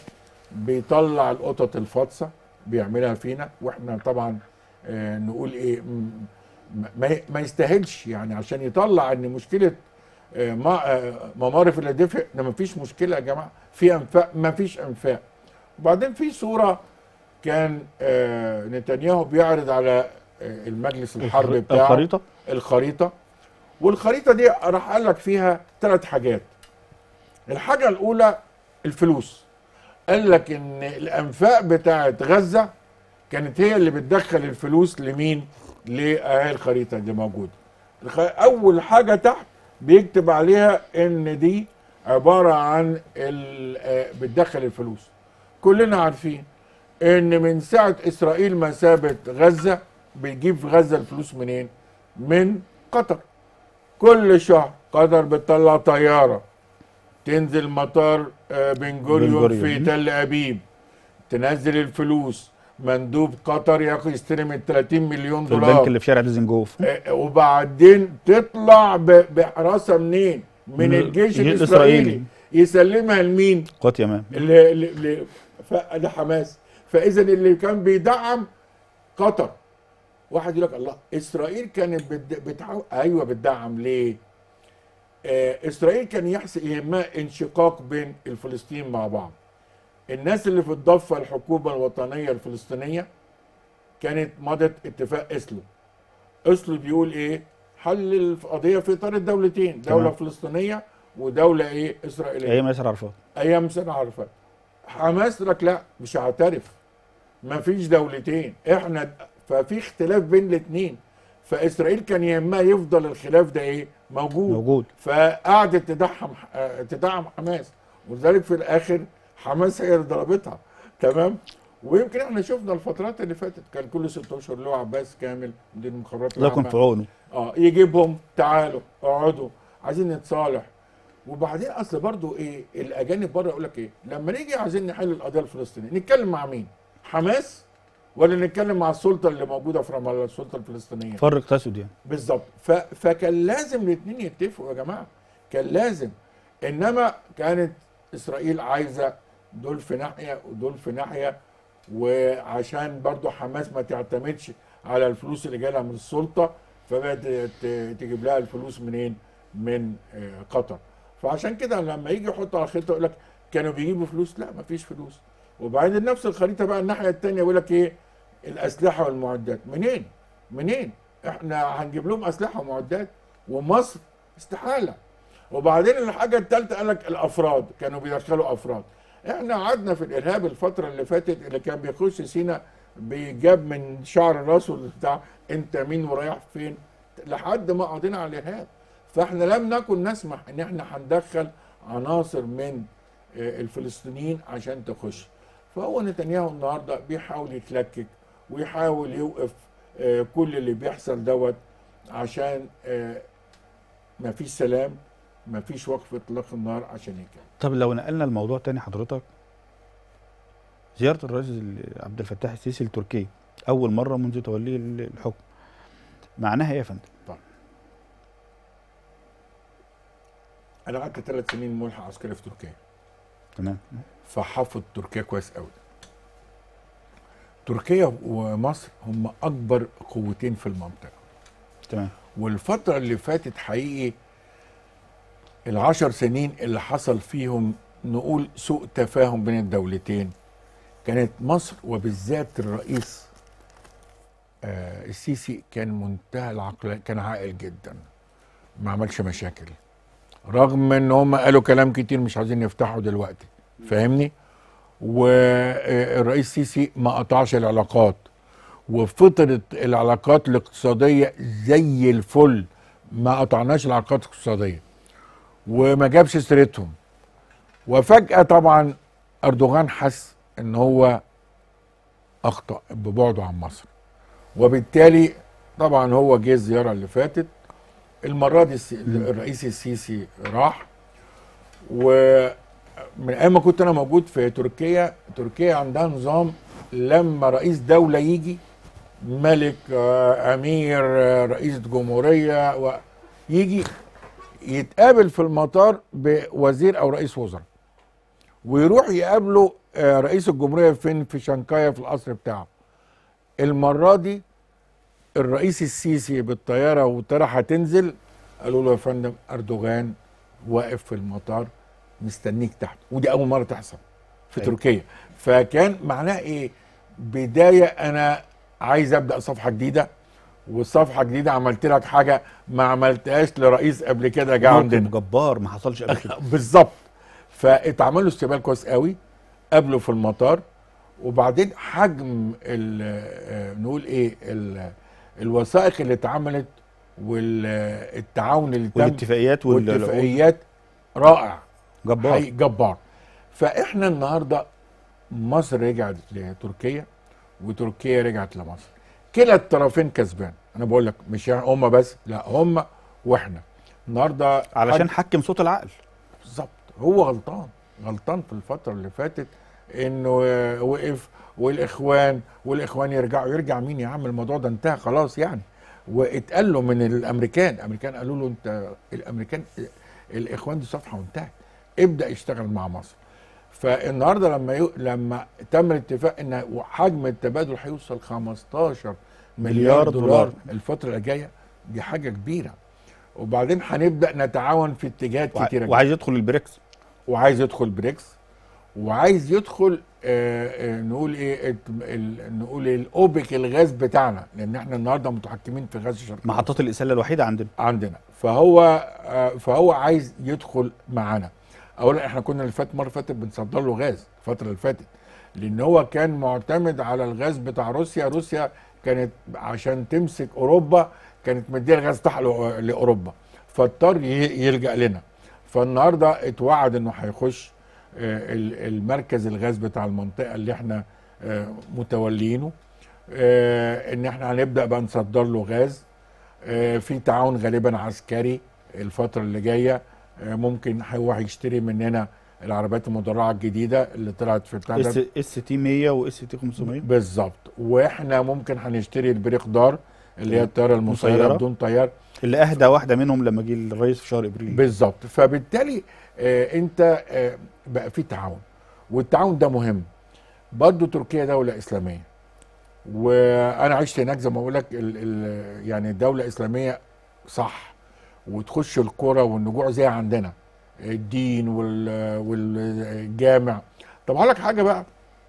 بيطلع القطط الفاطسه بيعملها فينا واحنا طبعا آه، نقول ايه م- ما ما يستاهلش يعني عشان يطلع ان مشكله آه، ما- آه، ممر فيلادلفيا ده ما فيش مشكله يا جماعه في انفاق ما فيش انفاق وبعدين في صوره كان آه، نتنياهو بيعرض على آه، المجلس الحرب الخري- بتاعه الخريطه الخريطه والخريطه دي راح قال لك فيها ثلاث حاجات الحاجه الاولى الفلوس قال لك ان الانفاق بتاعت غزه كانت هي اللي بتدخل الفلوس لمين لاهي الخريطه دي موجوده الخ- اول حاجه تحت بيكتب عليها ان دي عباره عن ال- آه، بتدخل الفلوس كلنا عارفين ان من ساعه اسرائيل ما سابت غزه بتجيب في غزه الفلوس منين من قطر كل شهر قطر بتطلع طياره تنزل مطار آه، بن جوريون بن في جوريون. تل ابيب تنزل الفلوس مندوب قطر ياخد يستلم ال 30 مليون في البنك دولار اللي في شارع ديزنجوف آه، وبعدين تطلع ب- بحراسه منين؟ من من الجيش الجيش الاسرائيلي الإسرائيلي. يسلمها لمين؟ قوات يمام اللي اللي اللي فده حماس فاذا اللي كان بيدعم قطر واحد يقول لك الله اسرائيل كانت بت- بتحاول ايوه بتدعم ليه؟ آه اسرائيل كان يحس يهمها انشقاق بين الفلسطينيين مع بعض الناس اللي في الضفه الحكومه الوطنيه الفلسطينيه كانت مضت اتفاق اسلو اسلو بيقول ايه؟ حل القضيه في اطار الدولتين دوله تمام. فلسطينيه ودوله ايه اسرائيليه ايام ياسر عرفات ايام سنه عرفات حماس لك لا مش هعترف ما فيش دولتين احنا ففي اختلاف بين الاثنين فاسرائيل كان يهمها يفضل الخلاف ده ايه موجود, موجود فقعدت تدعم آه، تدعم حماس ولذلك في الاخر حماس هي اللي ضربتها تمام ويمكن احنا شفنا الفترات اللي فاتت كان كل ست اشهر له عباس كامل مدير المخابرات الله يكون العامة. في عونه اه يجيبهم تعالوا اقعدوا عايزين نتصالح وبعدين اصل برضو ايه الاجانب بره يقول لك ايه لما نيجي عايزين نحل القضيه الفلسطينيه نتكلم مع مين حماس ولا نتكلم مع السلطه اللي موجوده في رام الله السلطه الفلسطينيه فرق تسد يعني بالظبط ف... فكان لازم الاثنين يتفقوا يا جماعه كان لازم انما كانت اسرائيل عايزه دول في ناحيه ودول في ناحيه وعشان برضو حماس ما تعتمدش على الفلوس اللي جالها من السلطه فبقت ت- تجيب لها الفلوس منين؟ من آه، قطر فعشان كده لما يجي يحطوا على الخطه يقول لك كانوا بيجيبوا فلوس لا ما فيش فلوس وبعدين نفس الخريطه بقى الناحيه الثانيه يقول لك ايه الاسلحه والمعدات منين؟ منين؟ احنا هنجيب لهم اسلحه ومعدات ومصر استحاله وبعدين الحاجه الثالثه قال لك الافراد كانوا بيدخلوا افراد احنا قعدنا في الارهاب الفتره اللي فاتت اللي كان بيخش سينا بيجاب من شعر راسه بتاع انت مين ورايح فين لحد ما قضينا على الارهاب فاحنا لم نكن نسمح ان احنا هندخل عناصر من آه، الفلسطينيين عشان تخش فهو نتنياهو النهارده بيحاول يتلكك ويحاول يوقف آه، كل اللي بيحصل دوت عشان آه، ما فيش سلام ما فيش وقف اطلاق النار عشان يكمل طب لو نقلنا الموضوع تاني حضرتك زيارة الرئيس ال- عبد الفتاح السيسي لتركيا أول مرة منذ توليه ال- الحكم معناها إيه يا فندم؟ انا قعدت ثلاث سنين ملحق عسكري في تركيا تمام فحافظ تركيا كويس قوي تركيا ومصر هم اكبر قوتين في المنطقه تمام والفتره اللي فاتت حقيقي العشر سنين اللي حصل فيهم نقول سوء تفاهم بين الدولتين كانت مصر وبالذات الرئيس آه السيسي كان منتهى العقل كان عاقل جدا ما عملش مشاكل رغم ان هم قالوا كلام كتير مش عايزين يفتحوا دلوقتي فاهمني والرئيس السيسي ما قطعش العلاقات وفطرت العلاقات الاقتصاديه زي الفل ما قطعناش العلاقات الاقتصاديه وما جابش سيرتهم وفجاه طبعا اردوغان حس ان هو اخطا ببعده عن مصر وبالتالي طبعا هو جه الزياره اللي فاتت المره دي السي- الرئيس السيسي راح ومن ايام ما كنت انا موجود في تركيا تركيا عندها نظام لما رئيس دوله يجي ملك آه، امير آه، رئيس جمهوريه و- يجي يتقابل في المطار بوزير او رئيس وزراء ويروح يقابله آه، رئيس الجمهوريه فين في شنكايا في القصر بتاعه المره دي الرئيس السيسي بالطياره والطياره هتنزل قالوا له يا فندم اردوغان واقف في المطار مستنيك تحت ودي اول مره تحصل في أيوة. تركيا فكان معناها ايه بدايه انا عايز ابدا صفحه جديده والصفحه جديده عملت لك حاجه ما عملتهاش لرئيس قبل كده جه عندنا موقف جبار ما حصلش قبل كده بالظبط فاتعمل له استقبال كويس قوي قابله في المطار وبعدين حجم ال- آه، نقول ايه ال- الوثائق اللي اتعملت والتعاون اللي تم والاتفاقيات وال- والاتفاقيات رائع جبار حقيقي جبار فاحنا النهارده مصر رجعت لتركيا وتركيا رجعت لمصر كلا الطرفين كسبان انا بقول لك مش هم بس لا هم واحنا النهارده علشان حكم صوت العقل بالظبط هو غلطان غلطان في الفتره اللي فاتت انه آه، وقف والاخوان والاخوان يرجعوا يرجع مين يا عم الموضوع ده انتهى خلاص يعني واتقال له من الامريكان الامريكان قالوا له انت الامريكان الاخوان دي صفحه وانتهت ابدا اشتغل مع مصر فالنهارده لما يو... لما تم الاتفاق ان حجم التبادل هيوصل 15 مليار مليار دولار, دولار. الفتره اللي جايه دي حاجه كبيره وبعدين هنبدا نتعاون في اتجاهات وع- كتيره جدا وعايز يدخل البريكس وعايز يدخل بريكس وعايز يدخل آه آه نقول ايه الت- ال- نقول الاوبك الغاز بتاعنا لان احنا النهارده متحكمين في غاز الشرق محطات الاساله الوحيده عندنا عندنا فهو آه فهو عايز يدخل معانا اولا احنا كنا اللي فات مره فاتت بنصدر له غاز الفتره اللي فاتت لان هو كان معتمد على الغاز بتاع روسيا روسيا كانت عشان تمسك اوروبا كانت مديه الغاز بتاعها لأ- لاوروبا فاضطر ي- يلجا لنا فالنهارده اتوعد انه هيخش آه، ال- المركز الغاز بتاع المنطقه اللي احنا آه، متولينه آه، ان احنا هنبدا بقى نصدر له غاز آه، في تعاون غالبا عسكري الفتره اللي جايه آه، ممكن هو هيشتري مننا العربيات المدرعه الجديده اللي طلعت في بتاع ده اس اس تي 100 واس تي 500 بالظبط واحنا ممكن هنشتري البريق دار اللي هي الطياره المسيره مسيرة. بدون طيار اللي اهدى واحده منهم لما جه الرئيس في شهر ابريل بالظبط فبالتالي آه انت آه بقى في تعاون والتعاون ده مهم برضه تركيا دوله اسلاميه وانا عشت هناك زي ما بقول لك ال- ال- يعني دوله اسلاميه صح وتخش الكرة والنجوع زي عندنا الدين وال- والجامع طب هقول لك حاجه بقى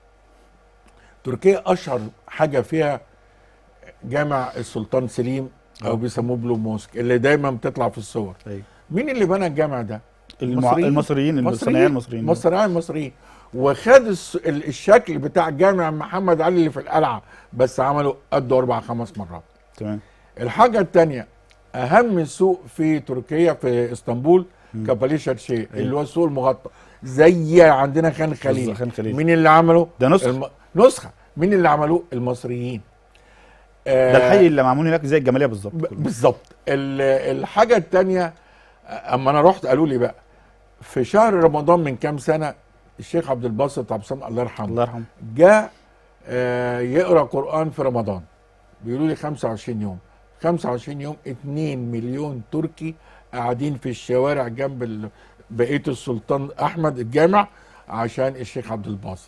تركيا اشهر حاجه فيها جامع السلطان سليم او آه. بيسموه بلو موسك اللي دايما بتطلع في الصور أيوة. مين اللي بنى الجامع ده المع... المصريين الصناعيه المصريين مصريين المصريين وخد الس- ال- الشكل بتاع جامع محمد علي اللي في القلعه بس عملوا قده اربع خمس مرات تمام الحاجه الثانيه اهم سوق في تركيا في اسطنبول كابالي شارشي اللي هو السوق المغطى زي عندنا خان خليل بالظبط، خان خليل. مين اللي عمله ده نسخة. الم... نسخه مين اللي عملوه المصريين آه، ده الحي اللي معمول هناك زي الجماليه بالظبط ب- كله. بالظبط ال- الحاجه الثانيه اما انا رحت قالوا لي بقى في شهر رمضان من كام سنه الشيخ عبد الباسط عبد الصمد الله يرحمه الله يرحمه جاء آه، يقرا قران في رمضان بيقولوا لي 25 يوم 25 يوم 2 مليون تركي قاعدين في الشوارع جنب ال- بقيه السلطان احمد الجامع عشان الشيخ عبد الباسط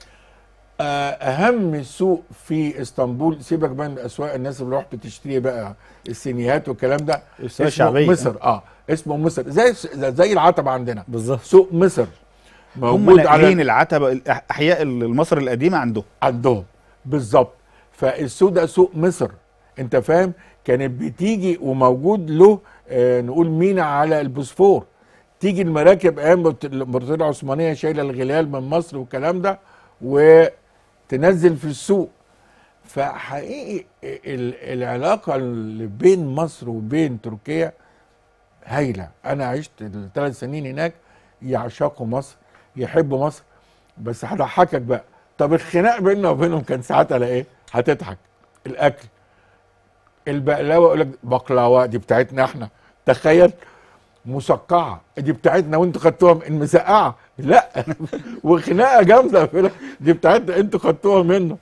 آه، اهم سوق في اسطنبول سيبك بقى من اسواق الناس اللي رحت تشتري بقى السينيات والكلام ده السوق اسمه الشعبيه مصر اه اسمه مصر زي زي العتبه عندنا بالظبط سوق مصر هم موجود على ناقلين العتبه احياء مصر القديمه عندهم عندهم بالظبط فالسوق ده سوق مصر انت فاهم كانت بتيجي وموجود له آه نقول مينا على البوسفور تيجي المراكب ايام الامبراطوريه العثمانيه شايله الغلال من مصر والكلام ده وتنزل في السوق فحقيقي ال- العلاقه اللي بين مصر وبين تركيا هايله انا عشت الثلاث سنين هناك يعشقوا مصر يحبوا مصر بس هضحكك بقى طب الخناق بيننا وبينهم كان ساعات على ايه هتضحك الاكل البقلاوه يقول لك بقلاوه دي بتاعتنا احنا تخيل مسقعه دي بتاعتنا وانتوا خدتوها من المسقعه لا وخناقه جامده في ال- دي بتاعتنا انتوا خدتوها منه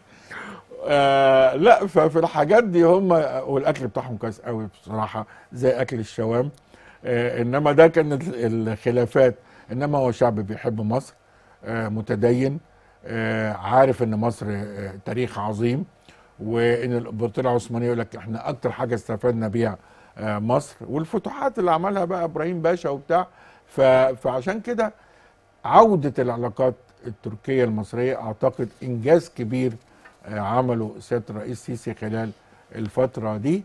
آه لا ففي الحاجات دي هم والاكل بتاعهم كويس قوي بصراحه زي اكل الشوام آه انما ده كانت الخلافات انما هو شعب بيحب مصر آه متدين آه عارف ان مصر آه تاريخ عظيم وان الامبراطوريه العثمانيه يقول لك احنا اكتر حاجه استفدنا بيها آه مصر والفتوحات اللي عملها بقى ابراهيم باشا وبتاع ف- فعشان كده عوده العلاقات التركيه المصريه اعتقد انجاز كبير آه، عمله سياده الرئيس سيسي خلال الفتره دي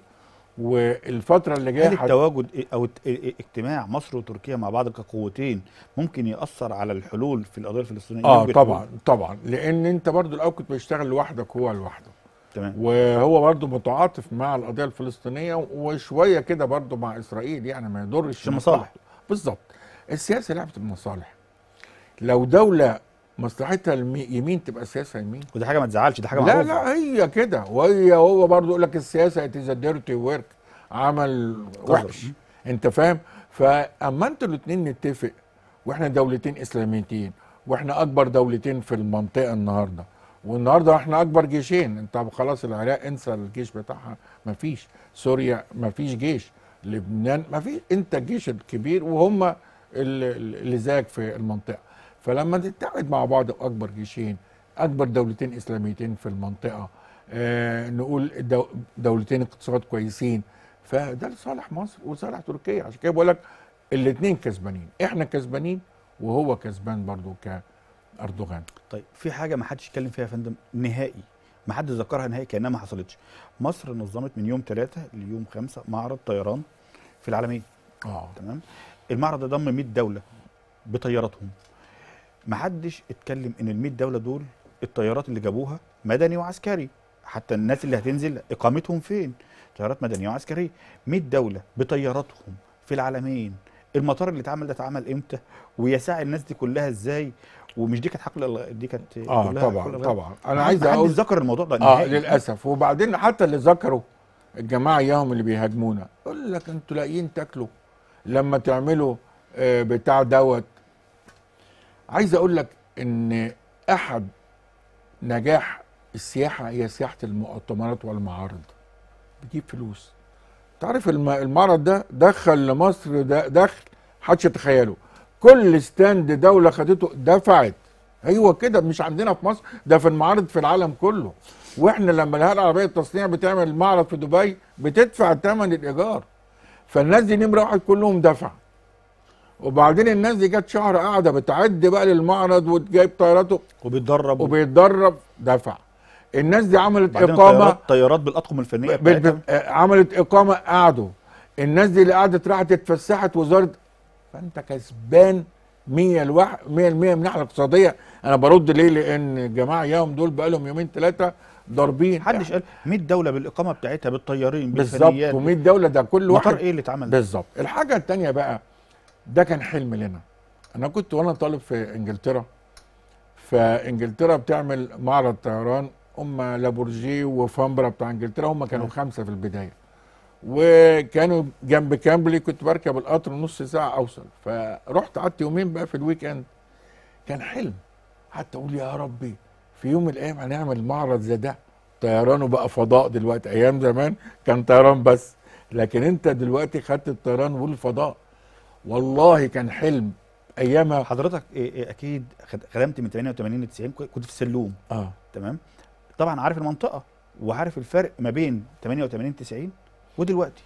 والفتره اللي جايه هل هت- التواجد او الت- اجتماع مصر وتركيا مع بعض كقوتين ممكن ياثر على الحلول في القضيه الفلسطينيه اه يوجد طبعا حلول؟ طبعا لان انت برضو الاول كنت بتشتغل لوحدك هو لوحده تمام وهو برضو متعاطف مع القضيه الفلسطينيه وشويه كده برضو مع اسرائيل يعني ما يضرش عشان مصالح. مصلحته. بالظبط السياسه لعبه المصالح لو دوله مصلحتها المي- يمين تبقى السياسه يمين ودي حاجه ما تزعلش دي حاجه لا معروفه لا هي كده وهي هو برضو يقول لك السياسه اتز ديرتي ورك عمل وحش انت فاهم فاما انتوا الاثنين نتفق واحنا دولتين اسلاميتين واحنا اكبر دولتين في المنطقه النهارده والنهارده احنا اكبر جيشين انت خلاص العراق انسى الجيش بتاعها مفيش سوريا مفيش جيش لبنان مفيش انت الجيش الكبير وهم ال- ال- اللي زيك في المنطقه فلما تتحد مع بعض اكبر جيشين اكبر دولتين اسلاميتين في المنطقه آه نقول دو دولتين اقتصاد كويسين فده لصالح مصر وصالح تركيا عشان كده بقول لك الاثنين كسبانين احنا كسبانين وهو كسبان برضو كاردوغان طيب في حاجه ما حدش اتكلم فيها يا فندم نهائي ما حد ذكرها نهائي كانها ما حصلتش مصر نظمت من يوم ثلاثة ليوم خمسة معرض طيران في العالمين اه تمام المعرض ده ضم 100 دوله بطياراتهم ما حدش اتكلم ان ال 100 دوله دول الطيارات اللي جابوها مدني وعسكري حتى الناس اللي هتنزل اقامتهم فين طيارات مدنيه وعسكريه 100 دوله بطياراتهم في العالمين المطار اللي اتعمل ده اتعمل امتى ويساع الناس دي كلها ازاي ومش دي كانت حقل دي كانت اه كلها طبعا حقل طبعا انا انا عايز عايز اقول ذكر الموضوع ده اه نهائي للاسف وبعدين حتى اللي ذكروا الجماعه اياهم اللي بيهاجمونا يقول لك انتوا لاقيين تاكلوا لما تعملوا آه بتاع دوت عايز اقول لك ان احد نجاح السياحه هي سياحه المؤتمرات والمعارض بتجيب فلوس تعرف الم- المعرض ده دخل لمصر ده دخل محدش يتخيله كل ستاند دوله خدته دفعت ايوه كده مش عندنا في مصر ده في المعارض في العالم كله واحنا لما الهيئه العربيه للتصنيع بتعمل معرض في دبي بتدفع ثمن الايجار فالناس دي نمره واحد كلهم دفع وبعدين الناس دي جت شهر قاعده بتعد بقى للمعرض وجايب طياراته وبيتدرب وبيتدرب دفع الناس دي عملت بعدين اقامه طيارات طيارات بالاطقم الفنيه ب- ب- بتاعتها آه، عملت اقامه قعدوا الناس دي اللي قعدت راحت اتفسحت وزاره فانت كسبان 100 الواحد 100% من الناحيه الاقتصاديه انا برد ليه لان الجماعه اياهم دول بقى لهم يومين ثلاثه ضاربين محدش قال 100 دوله بالاقامه بتاعتها بالطيارين بالظبط بالفنيات و100 دوله ده كل مطار واحد ايه اللي اتعمل ده؟ بالظبط الحاجه الثانيه بقى ده كان حلم لنا انا كنت وانا طالب في انجلترا فانجلترا بتعمل معرض طيران هم لابورجي وفامبرا بتاع انجلترا هم كانوا آه. خمسه في البدايه وكانوا جنب كامبلي كنت بركب القطر نص ساعه اوصل فرحت قعدت يومين بقى في الويك اند كان حلم حتى اقول يا ربي في يوم من الايام هنعمل معرض زي ده طيران وبقى فضاء دلوقتي ايام زمان كان طيران بس لكن انت دلوقتي خدت الطيران والفضاء والله كان حلم ايامها حضرتك إيه إيه اكيد خد- خدمت من 88 ل 90 كنت في السلوم اه تمام طبعا عارف المنطقه وعارف الفرق ما بين 88 90 ودلوقتي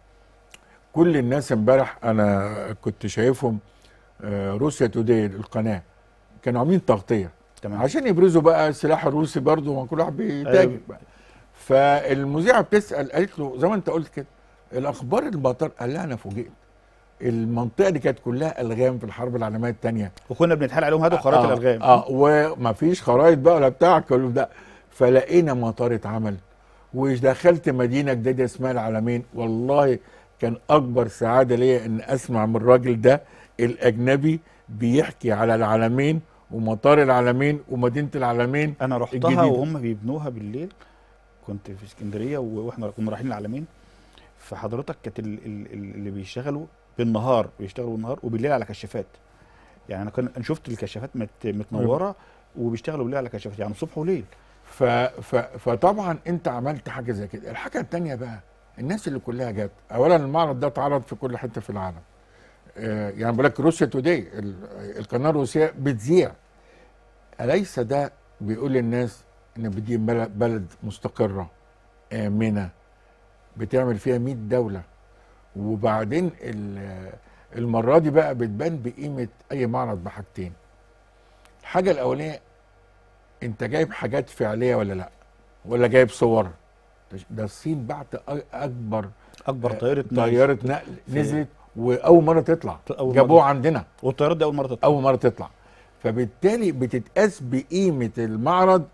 كل الناس امبارح انا كنت شايفهم آه، روسيا توداي القناه كانوا عاملين تغطيه تمام عشان يبرزوا بقى السلاح الروسي برضه ما كل واحد بيتاجر أيوة. بقى فالمذيعه بتسال قالت له زي ما انت قلت كده الاخبار المطار قال لها انا فوجئت المنطقه دي كانت كلها الغام في الحرب العالميه الثانيه وكنا بنتحايل عليهم هاتوا خرائط آه الالغام اه ومفيش خرايط بقى ولا بتاع كله ده فلقينا مطار اتعمل ودخلت مدينه جديده اسمها العالمين والله كان اكبر سعاده ليا ان اسمع من الراجل ده الاجنبي بيحكي على العالمين ومطار العالمين ومدينه العالمين انا رحتها الجديدة. وهم بيبنوها بالليل كنت في اسكندريه و- واحنا كنا رايحين العلمين فحضرتك كانت ال- ال- ال- اللي بيشتغلوا بالنهار بيشتغلوا بالنهار وبالليل على كشافات يعني انا كان أنا شفت الكشافات مت متنوره وبيشتغلوا بالليل على كشافات يعني صبح وليل ف... ف... فطبعا انت عملت حاجه زي كده الحاجه التانية بقى الناس اللي كلها جت اولا المعرض ده اتعرض في كل حته في العالم آه يعني بقول لك روسيا توداي ال- القناه الروسيه بتذيع اليس ده بيقول للناس ان دي بلد, بلد مستقره امنه بتعمل فيها 100 دوله وبعدين ال- المره دي بقى بتبان بقيمه اي معرض بحاجتين الحاجه الاولانيه انت جايب حاجات فعليه ولا لا ولا جايب صور ده الصين بعت أ- اكبر اكبر آه، طائره نقل. طياره نقل في- نزلت واول مره تطلع أول جابوها مرة. عندنا والطيارات دي اول مره تطلع اول مره تطلع فبالتالي بتتقاس بقيمه المعرض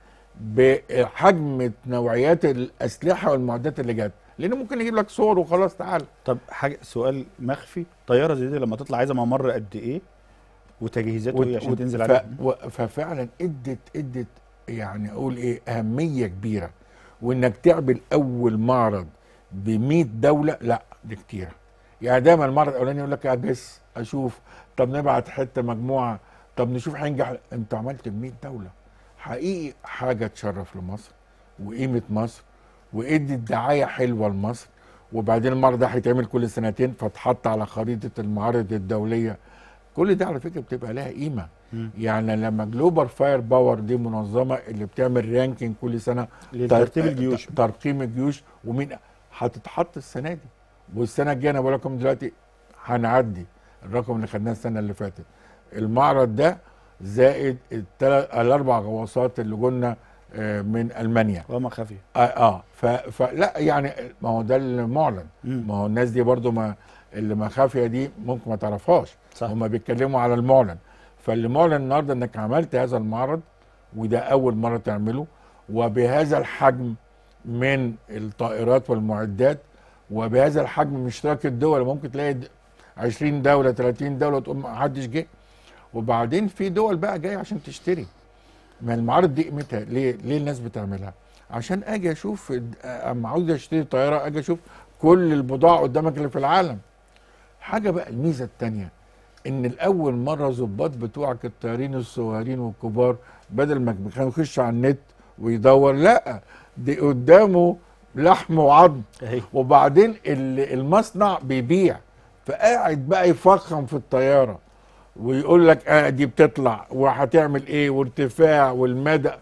بحجم نوعيات الاسلحه والمعدات اللي جت لان ممكن يجيب لك صور وخلاص تعال طب حاجه سؤال مخفي طياره زي دي لما تطلع عايزه ممر قد ايه وتجهيزاته ايه عشان وت- تنزل ف... عليها و... ففعلا ادت ادت يعني اقول ايه اهميه كبيره وانك تعمل اول معرض ب 100 دوله لا دي كتيره يعني دايما المعرض الاولاني يقول لك اجس اشوف طب نبعت حته مجموعه طب نشوف هينجح انت عملت ب 100 دوله حقيقي حاجه تشرف لمصر وقيمه مصر وادت دعايه حلوه لمصر وبعدين المعرض ده هيتعمل كل سنتين فاتحط على خريطه المعارض الدوليه كل ده على فكره بتبقى لها قيمه مم. يعني لما جلوبال فاير باور دي منظمه اللي بتعمل رانكينج كل سنه لترتيب تر- الجيوش ت- ترقيم الجيوش ومين هتتحط السنه دي والسنه الجايه انا بقول لكم دلوقتي هنعدي الرقم اللي خدناه السنه اللي فاتت المعرض ده زائد التلات الاربع غواصات اللي جولنا آه، من المانيا وما خفي اه, آه ف- فلا يعني ما هو ده المعلن مم. ما هو الناس دي برضو ما اللي ما خافيه دي ممكن ما تعرفهاش صح هم بيتكلموا على المعلن فاللي معلن النهارده انك عملت هذا المعرض وده اول مره تعمله وبهذا الحجم من الطائرات والمعدات وبهذا الحجم من اشتراك الدول ممكن تلاقي د- 20 دوله 30 دوله تقول ما حدش جه وبعدين في دول بقى جايه عشان تشتري ما المعارض دي قيمتها ليه ليه الناس بتعملها عشان اجي اشوف الد- اما عاوز اشتري طياره اجي اشوف كل البضاعه قدامك اللي في العالم حاجه بقى الميزه الثانيه ان الاول مره ظباط بتوعك الطيارين الصغيرين والكبار بدل ما كان يخش على النت ويدور لا دي قدامه لحم وعظم اهي وبعدين ال- المصنع بيبيع فقاعد بقى يفخم في الطياره ويقول لك اه دي بتطلع وهتعمل ايه وارتفاع والمدى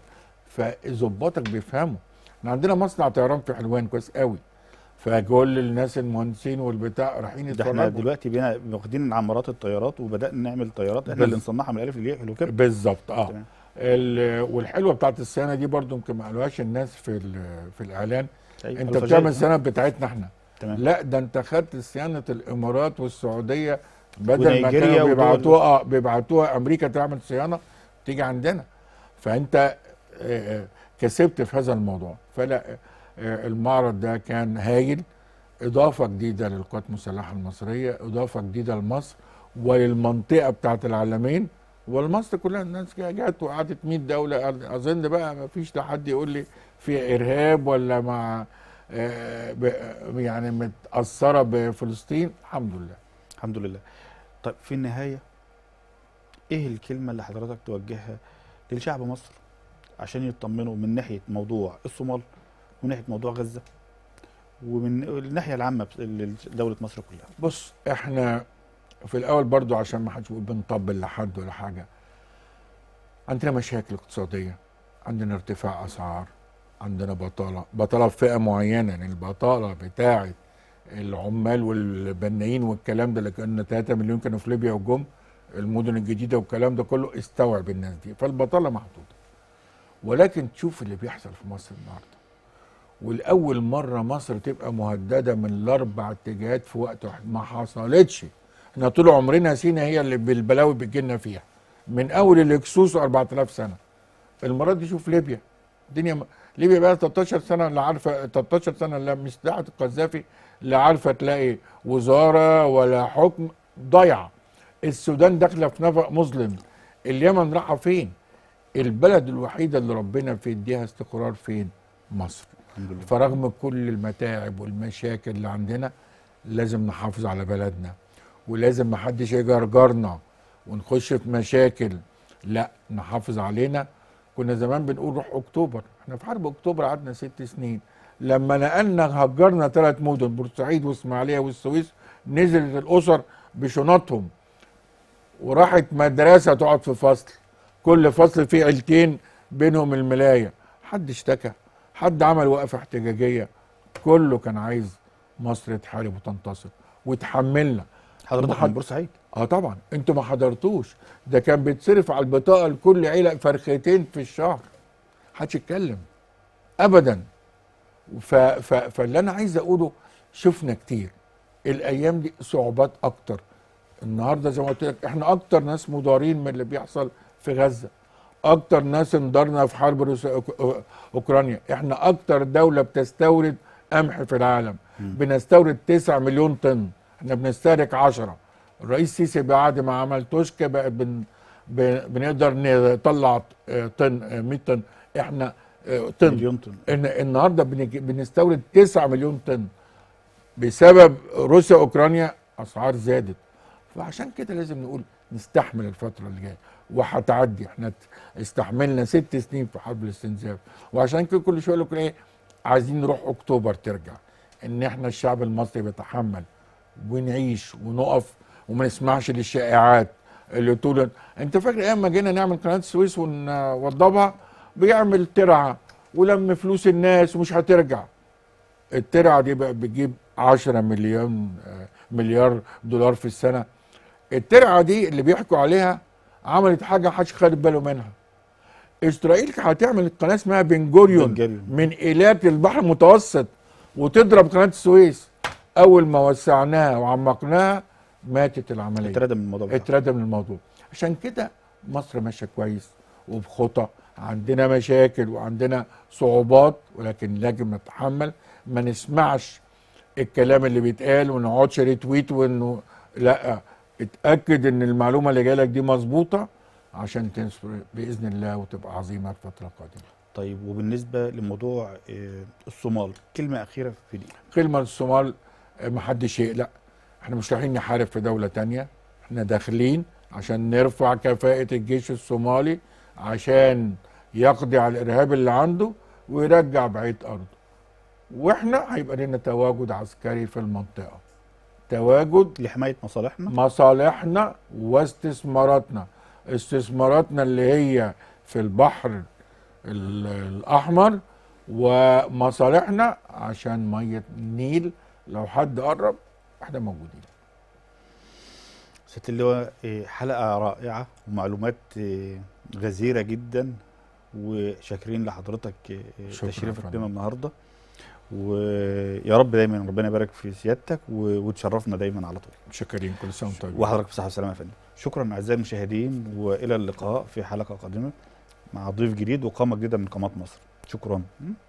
فظباطك بيفهموا احنا عندنا مصنع طيران في حلوان كويس قوي فكل الناس المهندسين والبتاع رايحين ده احنا يتفرجوا دلوقتي بقينا واخدين عمارات الطيارات وبدانا نعمل طيارات احنا بس- اللي نصنعها من الالف للياء في الوكاب بالظبط اه تمام. ال- والحلوه بتاعت السنه دي برضو يمكن ما قالوهاش الناس في ال- في الاعلان أيوة، انت الفجائر. بتعمل السنه بتاعتنا احنا تمام لا ده انت خدت صيانه الامارات والسعوديه بدل ما ونيجيريا كانوا ودول- بيبعتوها آه، بيبعتوها امريكا تعمل صيانه تيجي عندنا فانت آه، آه، كسبت في هذا الموضوع فلا آه، المعرض ده كان هايل اضافه جديده للقوات المسلحه المصريه اضافه جديده لمصر وللمنطقه بتاعت العالمين والمصر كلها الناس جت وقعدت 100 دوله اظن بقى ما فيش حد يقول لي في ارهاب ولا مع آه، ب- يعني متاثره بفلسطين الحمد لله الحمد لله طيب في النهايه ايه الكلمه اللي حضرتك توجهها لشعب مصر عشان يطمنوا من ناحيه موضوع الصومال ومن ناحيه موضوع غزه ومن الناحيه العامه بس- لدوله مصر كلها بص احنا في الاول برضو عشان ما حدش يقول بنطبل لحد ولا حاجه عندنا مشاكل اقتصاديه عندنا ارتفاع اسعار عندنا بطاله بطاله في فئه معينه يعني البطاله بتاعه العمال والبنايين والكلام ده اللي كان 3 مليون كانوا في ليبيا وجم المدن الجديده والكلام ده كله استوعب الناس دي فالبطاله محدوده ولكن تشوف اللي بيحصل في مصر النهارده والاول مره مصر تبقى مهدده من الاربع اتجاهات في وقت واحد ما حصلتش احنا طول عمرنا سينا هي اللي بالبلاوي بتجيلنا فيها من اول الاكسوس 4000 سنه المره دي شوف ليبيا الدنيا م... ليبيا بقى 13 سنه لا عارفه 13 سنه لا مش بتاعت القذافي لا عارفه تلاقي وزاره ولا حكم ضايعه السودان داخله في نفق مظلم اليمن رايحه فين البلد الوحيده اللي ربنا في يديها استقرار فين مصر الحمد لله فرغم كل المتاعب والمشاكل اللي عندنا لازم نحافظ على بلدنا ولازم محدش يجرجرنا ونخش في مشاكل لا نحافظ علينا كنا زمان بنقول روح اكتوبر احنا في حرب اكتوبر قعدنا ست سنين لما نقلنا هجرنا ثلاث مدن بورسعيد واسماعيليه والسويس نزلت الاسر بشنطهم وراحت مدرسه تقعد في فصل كل فصل فيه عيلتين بينهم الملايه حد اشتكى حد عمل وقفه احتجاجيه كله كان عايز مصر تحارب وتنتصر وتحملنا حضرتك محد- من بورسعيد اه طبعا انتوا ما حضرتوش ده كان بيتصرف على البطاقه لكل عيله فرختين في الشهر محدش يتكلم ابدا ف... ف... فاللي انا عايز اقوله شفنا كتير الايام دي صعوبات اكتر النهارده زي ما قلت لك احنا اكتر ناس مضارين من اللي بيحصل في غزه اكتر ناس انضرنا في حرب روسيا أوك- أو- اوكرانيا احنا اكتر دوله بتستورد قمح في العالم بنستورد 9 مليون طن احنا بنستهلك 10 الرئيس سيسي بعد ما عمل توشكا بقى بن ب- بنقدر نطلع آه، طن آه، 100 طن احنا آه، طن مليون طن إن النهارده بنج- بنستورد 9 مليون طن بسبب روسيا اوكرانيا اسعار زادت فعشان كده لازم نقول نستحمل الفتره اللي جايه وهتعدي احنا ت- استحملنا ست سنين في حرب الاستنزاف وعشان كده كل شويه يقول لك ايه عايزين نروح اكتوبر ترجع ان احنا الشعب المصري بيتحمل ونعيش ونقف وما نسمعش للشائعات اللي طول انت فاكر ايام ما جينا نعمل قناه السويس ونوضبها بيعمل ترعه ولم فلوس الناس ومش هترجع الترعه دي بقى بتجيب 10 مليون آه، مليار دولار في السنه الترعه دي اللي بيحكوا عليها عملت حاجه محدش خد باله منها اسرائيل هتعمل قناه اسمها بنجوريون بنجوريون. من ايلات البحر المتوسط وتضرب قناه السويس اول ما وسعناها وعمقناها ماتت العمليه اتردم من الموضوع بتاعه. اتردم من الموضوع عشان كده مصر ماشيه كويس وبخطى عندنا مشاكل وعندنا صعوبات ولكن لازم نتحمل ما نسمعش الكلام اللي بيتقال وما نقعدش ريتويت وانه لا اتاكد ان المعلومه اللي جايه لك دي مظبوطه عشان تنصر باذن الله وتبقى عظيمه الفتره القادمه طيب وبالنسبه لموضوع آه، الصومال كلمه اخيره في دي كلمه للصومال آه، محدش يقلق احنا مش رايحين نحارب في دوله تانية احنا داخلين عشان نرفع كفاءة الجيش الصومالي عشان يقضي على الارهاب اللي عنده ويرجع بعيد ارضه واحنا هيبقى لنا تواجد عسكري في المنطقة تواجد لحمايه مصالحنا مصالحنا واستثماراتنا استثماراتنا اللي هي في البحر ال- الأحمر ومصالحنا عشان مية النيل لو حد قرب احنا موجودين ست اللواء إيه، حلقه رائعه ومعلومات إيه، غزيره جدا وشاكرين لحضرتك إيه، شكراً يا تشريفك فندم. لنا النهارده ويا رب دايما ربنا يبارك في سيادتك و- وتشرفنا دايما على طول شكرين كل سنة وانتم طيبين وحضرتك بصحه وسلامه يا فندم شكرا اعزائي المشاهدين والى اللقاء في حلقه قادمه مع ضيف جديد وقامه جديده من قامات مصر شكرا